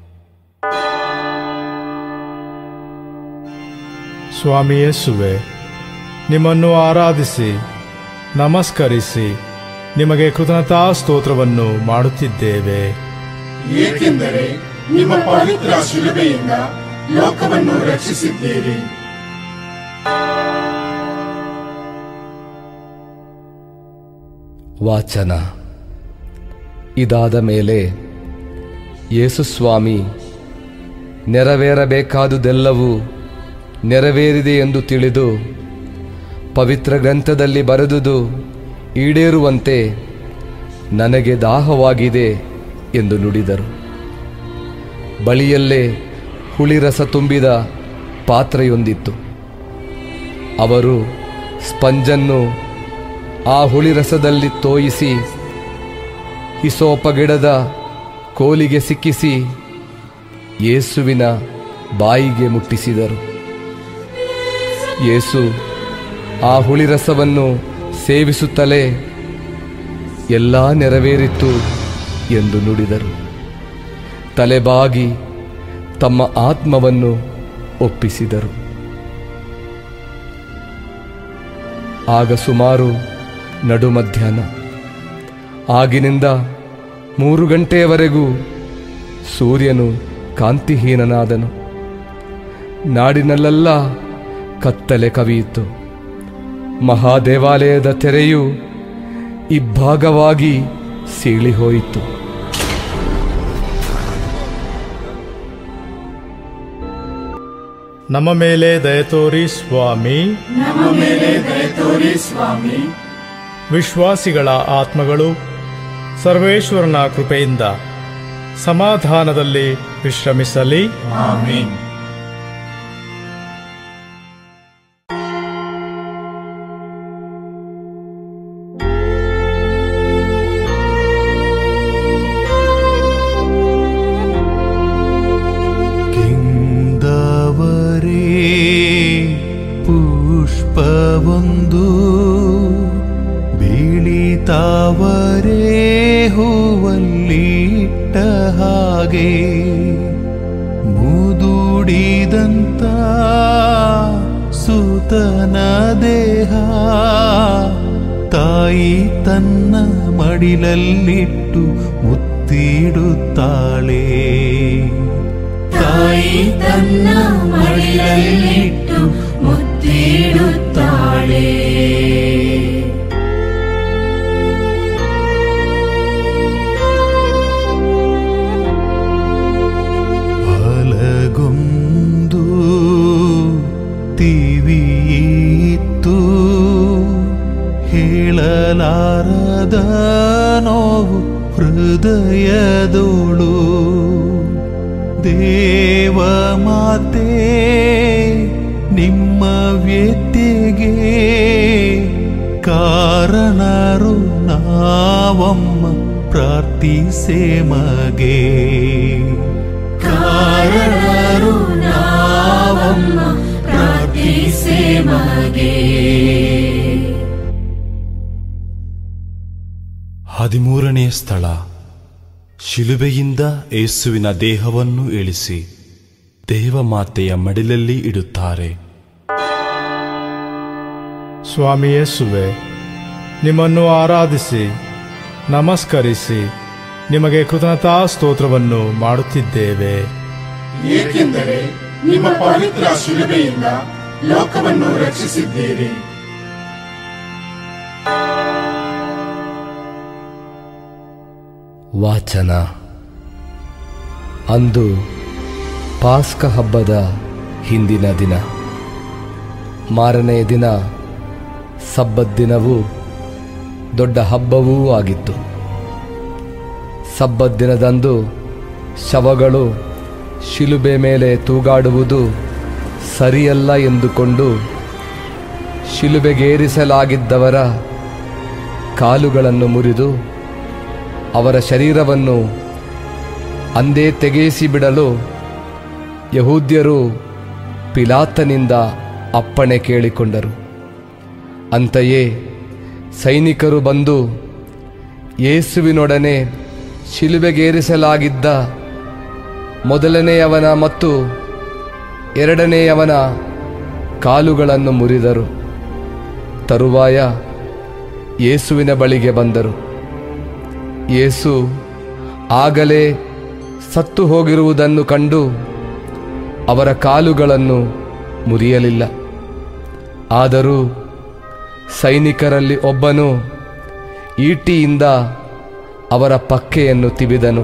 E: ಸ್ವಾಮಿ ಯೇಸುವೆ ನಿಮ್ಮನ್ನು ಆರಾಧಿಸಿ ನಮಸ್ಕರಿಸಿ ನಿಮಗೆ ಕೃತಜ್ಞತಾ ಸ್ತೋತ್ರವನ್ನು ಮಾಡುತ್ತಿದ್ದೇವೆ
F: ಏಕೆಂದರೆ ನಿಮ್ಮ ಪವಿತ್ರ ಶಿಲುಬೆಯಿಂದ ಲೋಕವನ್ನು ರಕ್ಷಿಸಿದ್ದೀರಿ
G: ವಾಚನ ಇದಾದ ಮೇಲೆ ಯೇಸುಸ್ವಾಮಿ ನೆರವೇರಬೇಕಾದುದೆಲ್ಲವೂ ನೆರವೇರಿದೆ ಎಂದು ತಿಳಿದು ಪವಿತ್ರ ಗ್ರಂಥದಲ್ಲಿ ಬರೆದುದು ಈಡೇರುವಂತೆ ನನಗೆ ದಾಹವಾಗಿದೆ ಎಂದು ನುಡಿದರು ಬಳಿಯಲ್ಲೇ ಹುಳಿರಸ ತುಂಬಿದ ಪಾತ್ರೆಯೊಂದಿತ್ತು ಅವರು ಸ್ಪಂಜನ್ನು ಆ ಹುಳಿರಸದಲ್ಲಿ ತೋಯಿಸಿ ಹಿಸೋಪ ಗಿಡದ ಕೋಲಿಗೆ ಸಿಕ್ಕಿಸಿ ಯೇಸುವಿನ ಬಾಯಿಗೆ ಮುಟ್ಟಿಸಿದರು ಯೇಸು ಆ ಹುಳಿರಸವನ್ನು ಸೇವಿಸುತ್ತಲೇ ಎಲ್ಲ ನೆರವೇರಿತು ಎಂದು ನುಡಿದರು ತಲೆಬಾಗಿ ತಮ್ಮ ಆತ್ಮವನ್ನು ಒಪ್ಪಿಸಿದರು ಆಗ ಸುಮಾರು ನಡು ಮಧ್ಯಾಹ್ನ ಆಗಿನಿಂದ ಮೂರು ಗಂಟೆಯವರೆಗೂ ಸೂರ್ಯನು ಕಾಂತಿಹೀನನಾದನು ನಾಡಿನಲ್ಲೆಲ್ಲ ಕತ್ತಲೆ ಕವಿಯಿತು ಮಹಾದೇವಾಲಯದ ತೆರೆಯು ಇಬ್ಬಾಗವಾಗಿ ಸೀಳಿಹೋಯಿತು
E: ನಮ್ಮ ಮೇಲೆ ದಯತೋರಿ ಸ್ವಾಮಿ
B: ನಮ್ಮ ಮೇಲೆ ದಯತೋರಿ ಸ್ವಾಮಿ
E: ವಿಶ್ವಾಸಿಗಳ ಆತ್ಮಗಳು ಸರ್ವೇಶ್ವರನ ಕೃಪೆಯಿಂದ ಸಮಾಧಾನದಲ್ಲಿ ವಿಶ್ರಮಿಸಲಿ
B: ಆಮೀನ್
A: ಕಿಂದವರೇ ಪುಷ್ಪವೊಂದು ಬೀಳಿತಾವರೇ ಹೂವಲ್ಲಿಟ್ಟ ಹಾಗೆ ಮುದುಡಿದಂತ ಸುತನ ದೇಹ ತಾಯಿ ತನ್ನ ಮಡಿಲಲ್ಲಿಟ್ಟು ಮುತ್ತಿಡುತ್ತಾಳೆ
H: ತಾಯಿ ತನ್ನ ಮಡಿಲಲ್ಲಿಟ್ಟು ಮುತ್ತಿಡುತ್ತಾಳೆ
A: ಫಲಗೊಂದು ತಿವಿಯಿತ್ತು ಹೇಳಲಾರದ ನೋವು ಹೃದಯದೋಳು ದೇವ ಮಾತೆ ನಿಮ್ಮ ವ್ಯತ್ಯೆಗೆ ಕಾರಣರು ನಾವಮ್ಮ ಪ್ರಾರ್ಥಿಸೆ ಮಗೆ ಕಾರಣರು ನಾವಮ್ಮ
H: ಪ್ರಾರ್ಥಿಸೆ ಮಗೆ
C: ಹದಿಮೂರನೇ ಸ್ಥಳ ಶಿಲುಬೆಯಿಂದ ಯೇಸುವಿನ ದೇಹವನ್ನು ಇಳಿಸಿ ದೇವಮಾತೆಯ ಮಡಿಲಲ್ಲಿ ಇಡುತ್ತಾರೆ
E: ಸ್ವಾಮಿ ಯೇಸುವೆ ನಿಮ್ಮನ್ನು ಆರಾಧಿಸಿ ನಮಸ್ಕರಿಸಿ ನಿಮಗೆ ಕೃತಜ್ಞತಾ ಸ್ತೋತ್ರವನ್ನು ಮಾಡುತ್ತಿದ್ದೇವೆ
F: ಏಕೆಂದರೆ ನಿಮ್ಮ ಪವಿತ್ರ ಶಿಲುಬೆಯಿಂದ ಲೋಕವನ್ನು ರಕ್ಷಿಸಿದ್ದೀರಿ
G: ವಾಚನ ಅಂದು ಪಾಸ್ಕ ಹಬ್ಬದ ಹಿಂದಿನ ದಿನ ಮಾರನೆಯ ದಿನ ಸಬ್ಬತ್ ದಿನವೂ ದೊಡ್ಡ ಹಬ್ಬವೂ ಆಗಿತ್ತು ಸಬ್ಬತ್ ದಿನದಂದು ಶವಗಳು ಶಿಲುಬೆ ಮೇಲೆ ತೂಗಾಡುವುದು ಸರಿಯಲ್ಲ ಎಂದುಕೊಂಡು ಶಿಲುಬೆಗೇರಿಸಲಾಗಿದ್ದವರ ಕಾಲುಗಳನ್ನು ಮುರಿದು ಅವರ ಶರೀರವನ್ನು ಅಂದೇ ತೆಗೆಯಿಸಿ ಬಿಡಲು ಯಹೂದ್ಯರು ಪಿಲಾತನಿಂದ ಅಪ್ಪಣೆ ಕೇಳಿಕೊಂಡರು ಅಂತೆಯೇ ಸೈನಿಕರು ಬಂದು ಯೇಸುವಿನೊಡನೆ ಶಿಲುಬೆಗೇರಿಸಲಾಗಿದ್ದ ಮೊದಲನೆಯವನ ಮತ್ತು ಎರಡನೆಯವನ ಕಾಲುಗಳನ್ನು ಮುರಿದರು ತರುವಾಯ ಯೇಸುವಿನ ಬಳಿಗೆ ಬಂದರು ಯೇಸು ಆಗಲೇ ಸತ್ತು ಹೋಗಿರುವುದನ್ನು ಕಂಡು ಅವರ ಕಾಲುಗಳನ್ನು ಮುರಿಯಲಿಲ್ಲ ಆದರೂ ಸೈನಿಕರಲ್ಲಿ ಒಬ್ಬನು ಈಟಿಯಿಂದ ಅವರ ಪಕ್ಕೆಯನ್ನು ತಿವಿದನು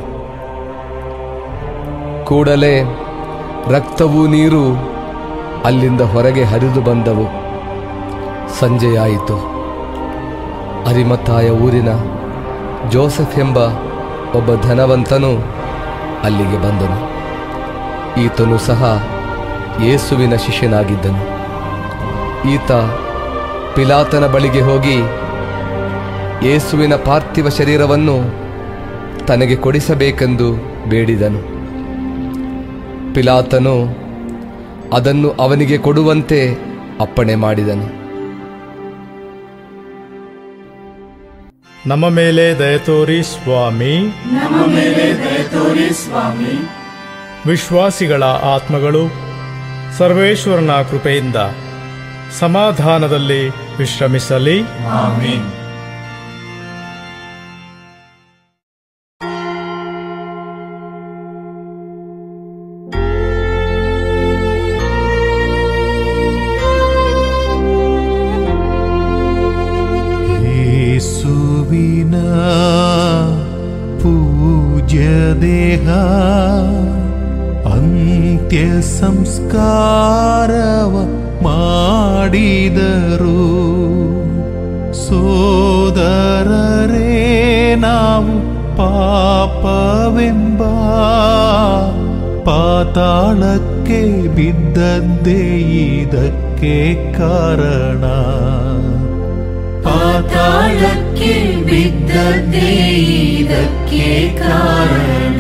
G: ಕೂಡಲೇ ರಕ್ತವೂ ನೀರು ಅಲ್ಲಿಂದ ಹೊರಗೆ ಹರಿದು ಬಂದವು ಸಂಜೆಯಾಯಿತು ಅರಿಮತ್ತಾಯ ಊರಿನ ಜೋಸೆಫ್ ಎಂಬ ಒಬ್ಬ ಧನವಂತನು ಅಲ್ಲಿಗೆ ಬಂದನು ಈತನು ಸಹ ಯೇಸುವಿನ ಶಿಷ್ಯನಾಗಿದ್ದನು ಈತ ಪಿಲಾತನ ಬಳಿಗೆ ಹೋಗಿ ಯೇಸುವಿನ ಪಾರ್ಥಿವ ಶರೀರವನ್ನು ತನಗೆ ಕೊಡಿಸಬೇಕೆಂದು ಬೇಡಿದನು ಪಿಲಾತನು ಅದನ್ನು ಅವನಿಗೆ ಕೊಡುವಂತೆ ಅಪ್ಪಣೆ ಮಾಡಿದನು
E: ನಮ್ಮ ಮೇಲೆ ದಯತೋರಿ ಸ್ವಾಮಿ
B: ನಮ್ಮ ಮೇಲೆ ದಯತೋರಿ ಸ್ವಾಮಿ
E: ವಿಶ್ವಾಸಿಗಳ ಆತ್ಮಗಳು ಸರ್ವೇಶ್ವರನ ಕೃಪೆಯಿಂದ ಸಮಾಧಾನದಲ್ಲಿ ವಿಶ್ರಮಿಸಲಿ
B: ಆಮೀನ್
A: ಯೇಸುವಿನ ಪೂಜ್ಯ ದೇಹ ಅಂತ್ಯ ಸಂಸ್ಕಾರವ ಮಾಡಿದರು ಸೋದರರೇ ನಾವು ಪಾಪವೆಂಬ ಪಾತಾಳಕ್ಕೆ ಬಿದ್ದದ್ದೇ ಇದಕ್ಕೆ ಕಾರಣ
H: ಪಾತಾಳಕ್ಕೆ ಬಿದ್ದದ್ದೇ ಇದಕ್ಕೆ ಕಾರಣ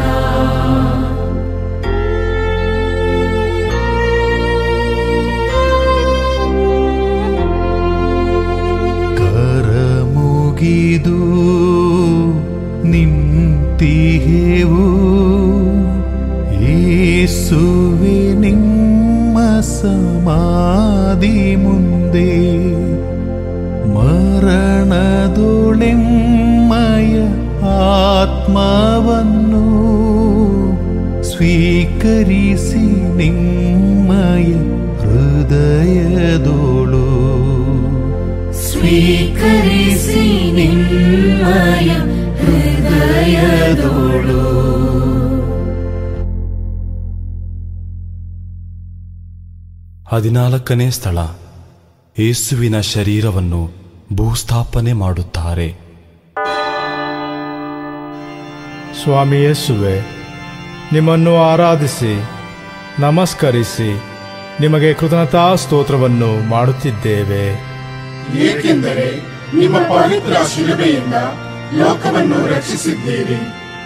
A: ಕರ ಮುಗಿದು ನಿಂತಿಹೆವು ಯೇಸುವೆ ನಿಮ್ಮ ಸಮಾಧಿ ಮುಂದೆ ಮರಣದೊಳೆಮ್ಮಯ ಆತ್ಮವನ್ನು ಸ್ವೀಕರಿಸಿ ನಿಮ್ಮಯ ಹೃದಯದೋಳು
H: ಸ್ವೀಕರಿಸಿ ನಿಮ್ಮಯ ಹೃದಯದೋಳು
C: ಹದಿನಾಲ್ಕನೇ ಸ್ಥಳ ಯೇಸುವಿನ ಶರೀರವನ್ನು ಭೂಸ್ಥಾಪನೆ ಮಾಡುತ್ತಾರೆ
E: ಸ್ವಾಮಿ ಯೇಸುವೆ ನಿಮ್ಮನ್ನು ಆರಾಧಿಸಿ ನಮಸ್ಕರಿಸಿ ನಿಮಗೆ ಕೃತಜ್ಞತಾ ಸ್ತೋತ್ರವನ್ನು ಮಾಡುತ್ತಿದ್ದೇವೆ
F: ಏಕೆಂದರೆ ನಿಮ್ಮ ಪವಿತ್ರ ಶಿಲುಬೆಯಿಂದ ಲೋಕವನ್ನು ರಕ್ಷಿಸಿದ್ದೀರಿ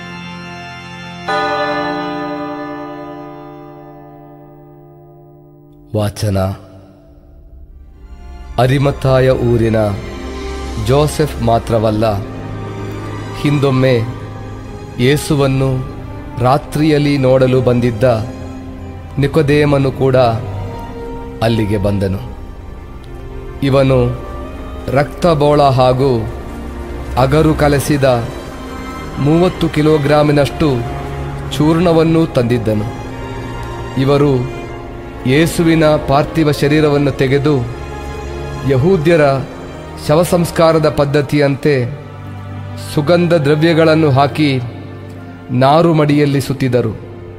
G: ವಾಚನ ಅರಿಮತ್ತಾಯ ಊರಿನ ಜೋಸೆಫ್ ಮಾತ್ರವಲ್ಲ ಹಿಂದೊಮ್ಮೆ ಯೇಸುವನ್ನು ರಾತ್ರಿಯಲ್ಲಿ ನೋಡಲು ಬಂದಿದ್ದ ನಿಕೊದೇಮನು ಕೂಡ ಅಲ್ಲಿಗೆ ಬಂದನು ಇವನು ರಕ್ತಬೋಳ ಹಾಗೂ ಅಗರು ಕಲಸಿದ ಮೂವತ್ತು ಕಿಲೋಗ್ರಾಮಿನಷ್ಟು ಚೂರ್ಣವನ್ನು ತಂದಿದ್ದನು ಇವರು ಯೇಸುವಿನ ಪಾರ್ಥಿವ ಶರೀರವನ್ನು ತೆಗೆದು ಯಹೂದ್ಯರ ಶವ ಸಂಸ್ಕಾರದ ಪದ್ಧತಿಯಂತೆ ಸುಗಂಧ ದ್ರವ್ಯಗಳನ್ನು ಹಾಕಿ ನಾರು ಮಡಿಯಲ್ಲಿ ಸುತ್ತಿದರು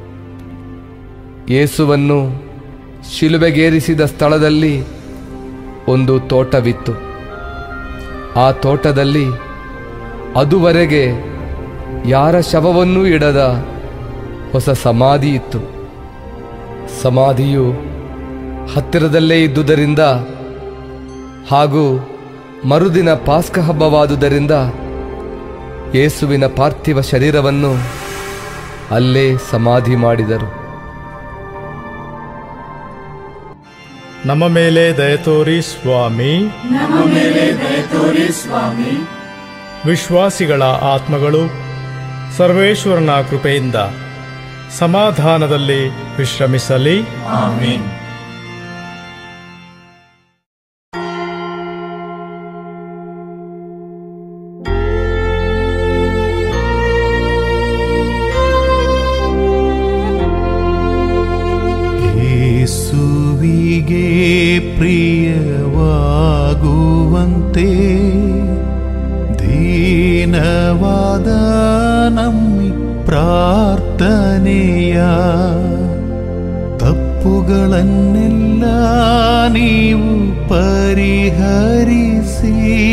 G: ಯೇಸುವನ್ನು ಶಿಲುಬೆಗೇರಿಸಿದ ಸ್ಥಳದಲ್ಲಿ ಒಂದು ತೋಟವಿತ್ತು ಆ ತೋಟದಲ್ಲಿ ಅದುವರೆಗೆ ಯಾರ ಶವವನ್ನೂ ಇಡದ ಹೊಸ ಸಮಾಧಿ ಇತ್ತು ಸಮಾಧಿಯು ಹತ್ತಿರದಲ್ಲೇ ಇದ್ದುದರಿಂದ ಹಾಗೂ ಮರುದಿನ ಪಾಸ್ಕ ಹಬ್ಬವಾದುದರಿಂದ ಯೇಸುವಿನ ಪಾರ್ಥಿವ ಶರೀರವನ್ನು ಅಲ್ಲೇ ಸಮಾಧಿ ಮಾಡಿದರು
E: ನಮ್ಮ ಮೇಲೆ ದಯತೋರಿ ಸ್ವಾಮಿ
B: ನಮ್ಮ ಮೇಲೆ ದಯ ತೋರಿ ಸ್ವಾಮಿ
E: ವಿಶ್ವಾಸಿಗಳ ಆತ್ಮಗಳು ಸರ್ವೇಶ್ವರನ ಕೃಪೆಯಿಂದ ಸಮಾಧಾನದಲ್ಲಿ ವಿಶ್ರಮಿಸಲಿ
B: ಆಮೇನ್
A: ಯೇಸುವಿಗೆ ಪ್ರಿಯವಾಗುವಂತೆ ದೀನವಾದ ನಮ್ಮಿ ಪ್ರಾರ್ಥನೆಯ ತಪ್ಪುಗಳನ್ನೆಲ್ಲ ನೀವು ಪರಿಹರಿಸಿ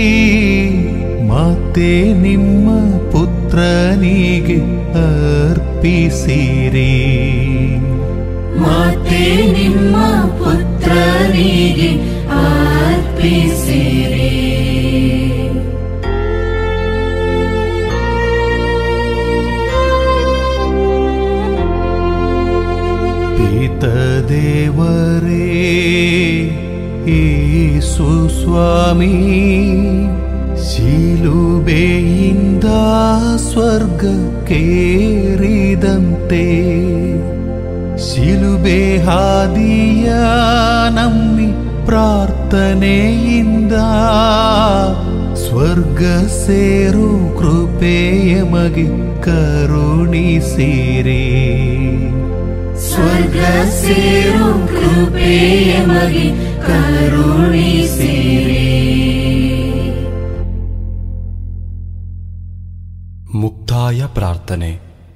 A: ಮತ್ತೆ ನಿಮ್ಮ ಪುತ್ರನಿಗೆ ಅರ್ಪಿಸಿರಿ
H: ಮಾತೆ ನಿಮ್ಮ ಪುತ್ರನಿಗೆ ಅರ್ಪಿಸಿರಿ
A: ದೇವರೇ ಯೇಸು ಸ್ವಾಮಿ ಶಿಲುಬೆಯಿಂದ ಸ್ವರ್ಗಕ್ಕೇರಿದಂತೆ ಶಿಲುಬೆ ಹಾದಿಯ ನಮ್ಮಿ ಪ್ರಾರ್ಥನೆಯಿಂದ ಸ್ವರ್ಗ ಸೇರು ಕೃಪೆಯ ಮಗೆ ಕರುಣಿಸಿರಿ
H: ಸ್ವರ್ಗ ಸೇರು ಕೃಪೆಯ ಮಗೆ ಕರುಣಿಸಿರಿ
C: ಮುಕ್ತಾಯ ಪ್ರಾರ್ಥನೆ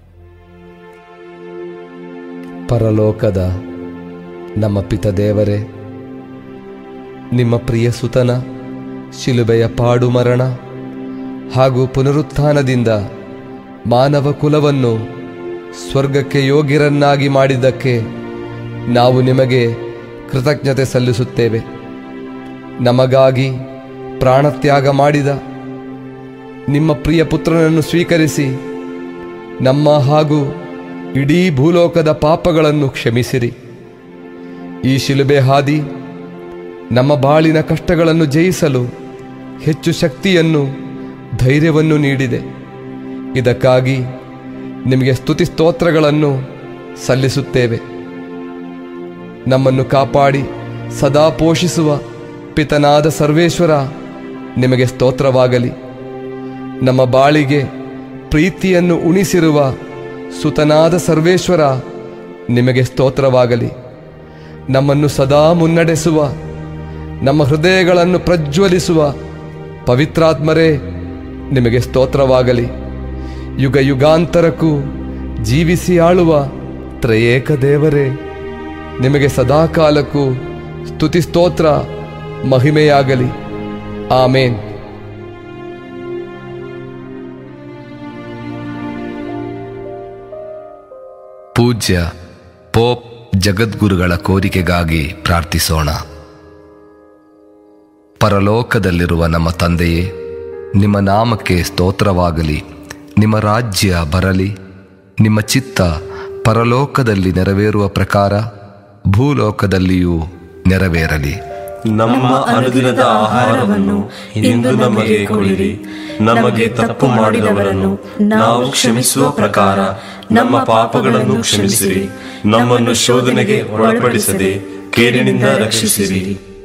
G: ಪರಲೋಕದ ನಮ್ಮ ಪಿತ ದೇವರೇ ನಿಮ್ಮ ಪ್ರಿಯ ಸುತನ ಶಿಲುಬೆಯ ಪಾಡು ಮರಣ ಹಾಗೂ ಪುನರುತ್ಥಾನದಿಂದ ಮಾನವ ಕುಲವನ್ನು ಸ್ವರ್ಗಕ್ಕೆ ಯೋಗ್ಯರನ್ನಾಗಿ ಮಾಡಿದ್ದಕ್ಕೆ ನಾವು ನಿಮಗೆ ಕೃತಜ್ಞತೆ ಸಲ್ಲಿಸುತ್ತೇವೆ ನಮಗಾಗಿ ಪ್ರಾಣತ್ಯಾಗ ಮಾಡಿದ ನಿಮ್ಮ ಪ್ರಿಯ ಪುತ್ರನನ್ನು ಸ್ವೀಕರಿಸಿ ನಮ್ಮ ಹಾಗೂ ಇಡೀ ಭೂಲೋಕದ ಪಾಪಗಳನ್ನು ಕ್ಷಮಿಸಿರಿ ಈ ಶಿಲುಬೆ ಹಾದಿ ನಮ್ಮ ಬಾಳಿನ ಕಷ್ಟಗಳನ್ನು ಜಯಿಸಲು ಹೆಚ್ಚು ಶಕ್ತಿಯನ್ನು ಧೈರ್ಯವನ್ನು ನೀಡಿದೆ ಇದಕ್ಕಾಗಿ ನಿಮಗೆ ಸ್ತುತಿ ಸ್ತೋತ್ರಗಳನ್ನು ಸಲ್ಲಿಸುತ್ತೇವೆ ನಮ್ಮನ್ನು ಕಾಪಾಡಿ ಸದಾ ಪೋಷಿಸುವ ಪಿತನಾದ ಸರ್ವೇಶ್ವರ ನಿಮಗೆ ಸ್ತೋತ್ರವಾಗಲಿ ನಮ್ಮ ಬಾಳಿಗೆ ಪ್ರೀತಿಯನ್ನು ಉಣಿಸಿರುವ ಸುತನಾದ ಸರ್ವೇಶ್ವರ ನಿಮಗೆ ಸ್ತೋತ್ರವಾಗಲಿ ನಮ್ಮನ್ನು ಸದಾ ಮುನ್ನಡೆಸುವ ನಮ್ಮ ಹೃದಯಗಳನ್ನು ಪ್ರಜ್ವಲಿಸುವ ಪವಿತ್ರಾತ್ಮರೇ ನಿಮಗೆ ಸ್ತೋತ್ರವಾಗಲಿ ಯುಗ ಯುಗಾಂತರಕ್ಕೂ ಜೀವಿಸಿ ಆಳುವ ತ್ರಯೇಕ ದೇವರೇ ನಿಮಗೆ ಸದಾಕಾಲಕ್ಕೂ ಸ್ತುತಿ ಸ್ತೋತ್ರ ಮಹಿಮೆಯಾಗಲಿ ಆಮೇನ್
I: ಪೂಜ್ಯ ಪೋಪ್ ಜಗದ್ಗುರುಗಳ ಕೋರಿಕೆಗಾಗಿ ಪ್ರಾರ್ಥಿಸೋಣ ಪರಲೋಕದಲ್ಲಿರುವ ನಮ್ಮ ತಂದೆಯೇ ನಿಮ್ಮ ನಾಮಕ್ಕೆ ಸ್ತೋತ್ರವಾಗಲಿ ನಿಮ್ಮ ರಾಜ್ಯ ಬರಲಿ ನಿಮ್ಮ ಚಿತ್ತ ಪರಲೋಕದಲ್ಲಿ ನೆರವೇರುವ ಪ್ರಕಾರ ಭೂಲೋಕದಲ್ಲಿಯೂ ನೆರವೇರಲಿ
J: ನಮ್ಮ ಅನುದಿನದ ಆಹಾರವನ್ನು ಇಂದು ನಮಗೆ ಕೊಡಿರಿ ನಮಗೆ ತಪ್ಪು ಮಾಡಿದವರನ್ನು ನಾವು ಕ್ಷಮಿಸುವ ಪ್ರಕಾರ ನಮ್ಮ ಪಾಪಗಳನ್ನು ಕ್ಷಮಿಸಿರಿ ನಮ್ಮನ್ನು ಶೋಧನೆಗೆ ಒಳಪಡಿಸದೆ ಕೇಡಿನಿಂದ ರಕ್ಷಿಸಿರಿ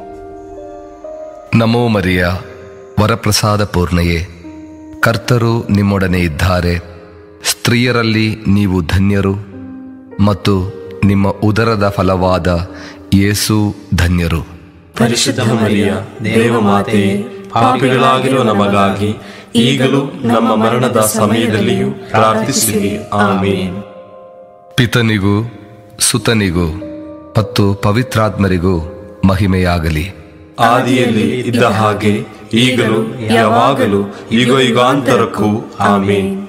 I: ನಮೋ ಮರಿಯ ವರಪ್ರಸಾದ ಪೂರ್ಣಯೇ ಕರ್ತರು ನಿಮ್ಮೊಡನೆ ಇದ್ದಾರೆ ಸ್ತ್ರೀಯರಲ್ಲಿ ನೀವು ಧನ್ಯರು ಮತ್ತು ನಿಮ್ಮ ಉದರದ ಫಲವಾದ ಯೇಸು ಧನ್ಯರು
J: ಪರಿಶುದ್ಧ ಮರಿಯ ದೇವಮಾತೆಯೇ ಪಾಪಿಗಳಾಗಿರುವ ನಮಗಾಗಿ ಈಗಲೂ ನಮ್ಮ ಮರಣದ ಸಮಯದಲ್ಲಿಯೂ ಪ್ರಾರ್ಥಿಸಿರಿ ಆಮೇನ್
I: ಪಿತನಿಗೂ ಸುತನಿಗೂ ಮತ್ತು ಪವಿತ್ರಾತ್ಮರಿಗೂ ಮಹಿಮೆಯಾಗಲಿ
J: ಆದಿಯಲ್ಲಿ ಇದ್ದ ಹಾಗೆ ಈಗಲೂ ಯಾವಾಗಲೂ ಯುಗ ಯುಗಾಂತರಕ್ಕೂ ಆಮೇನ್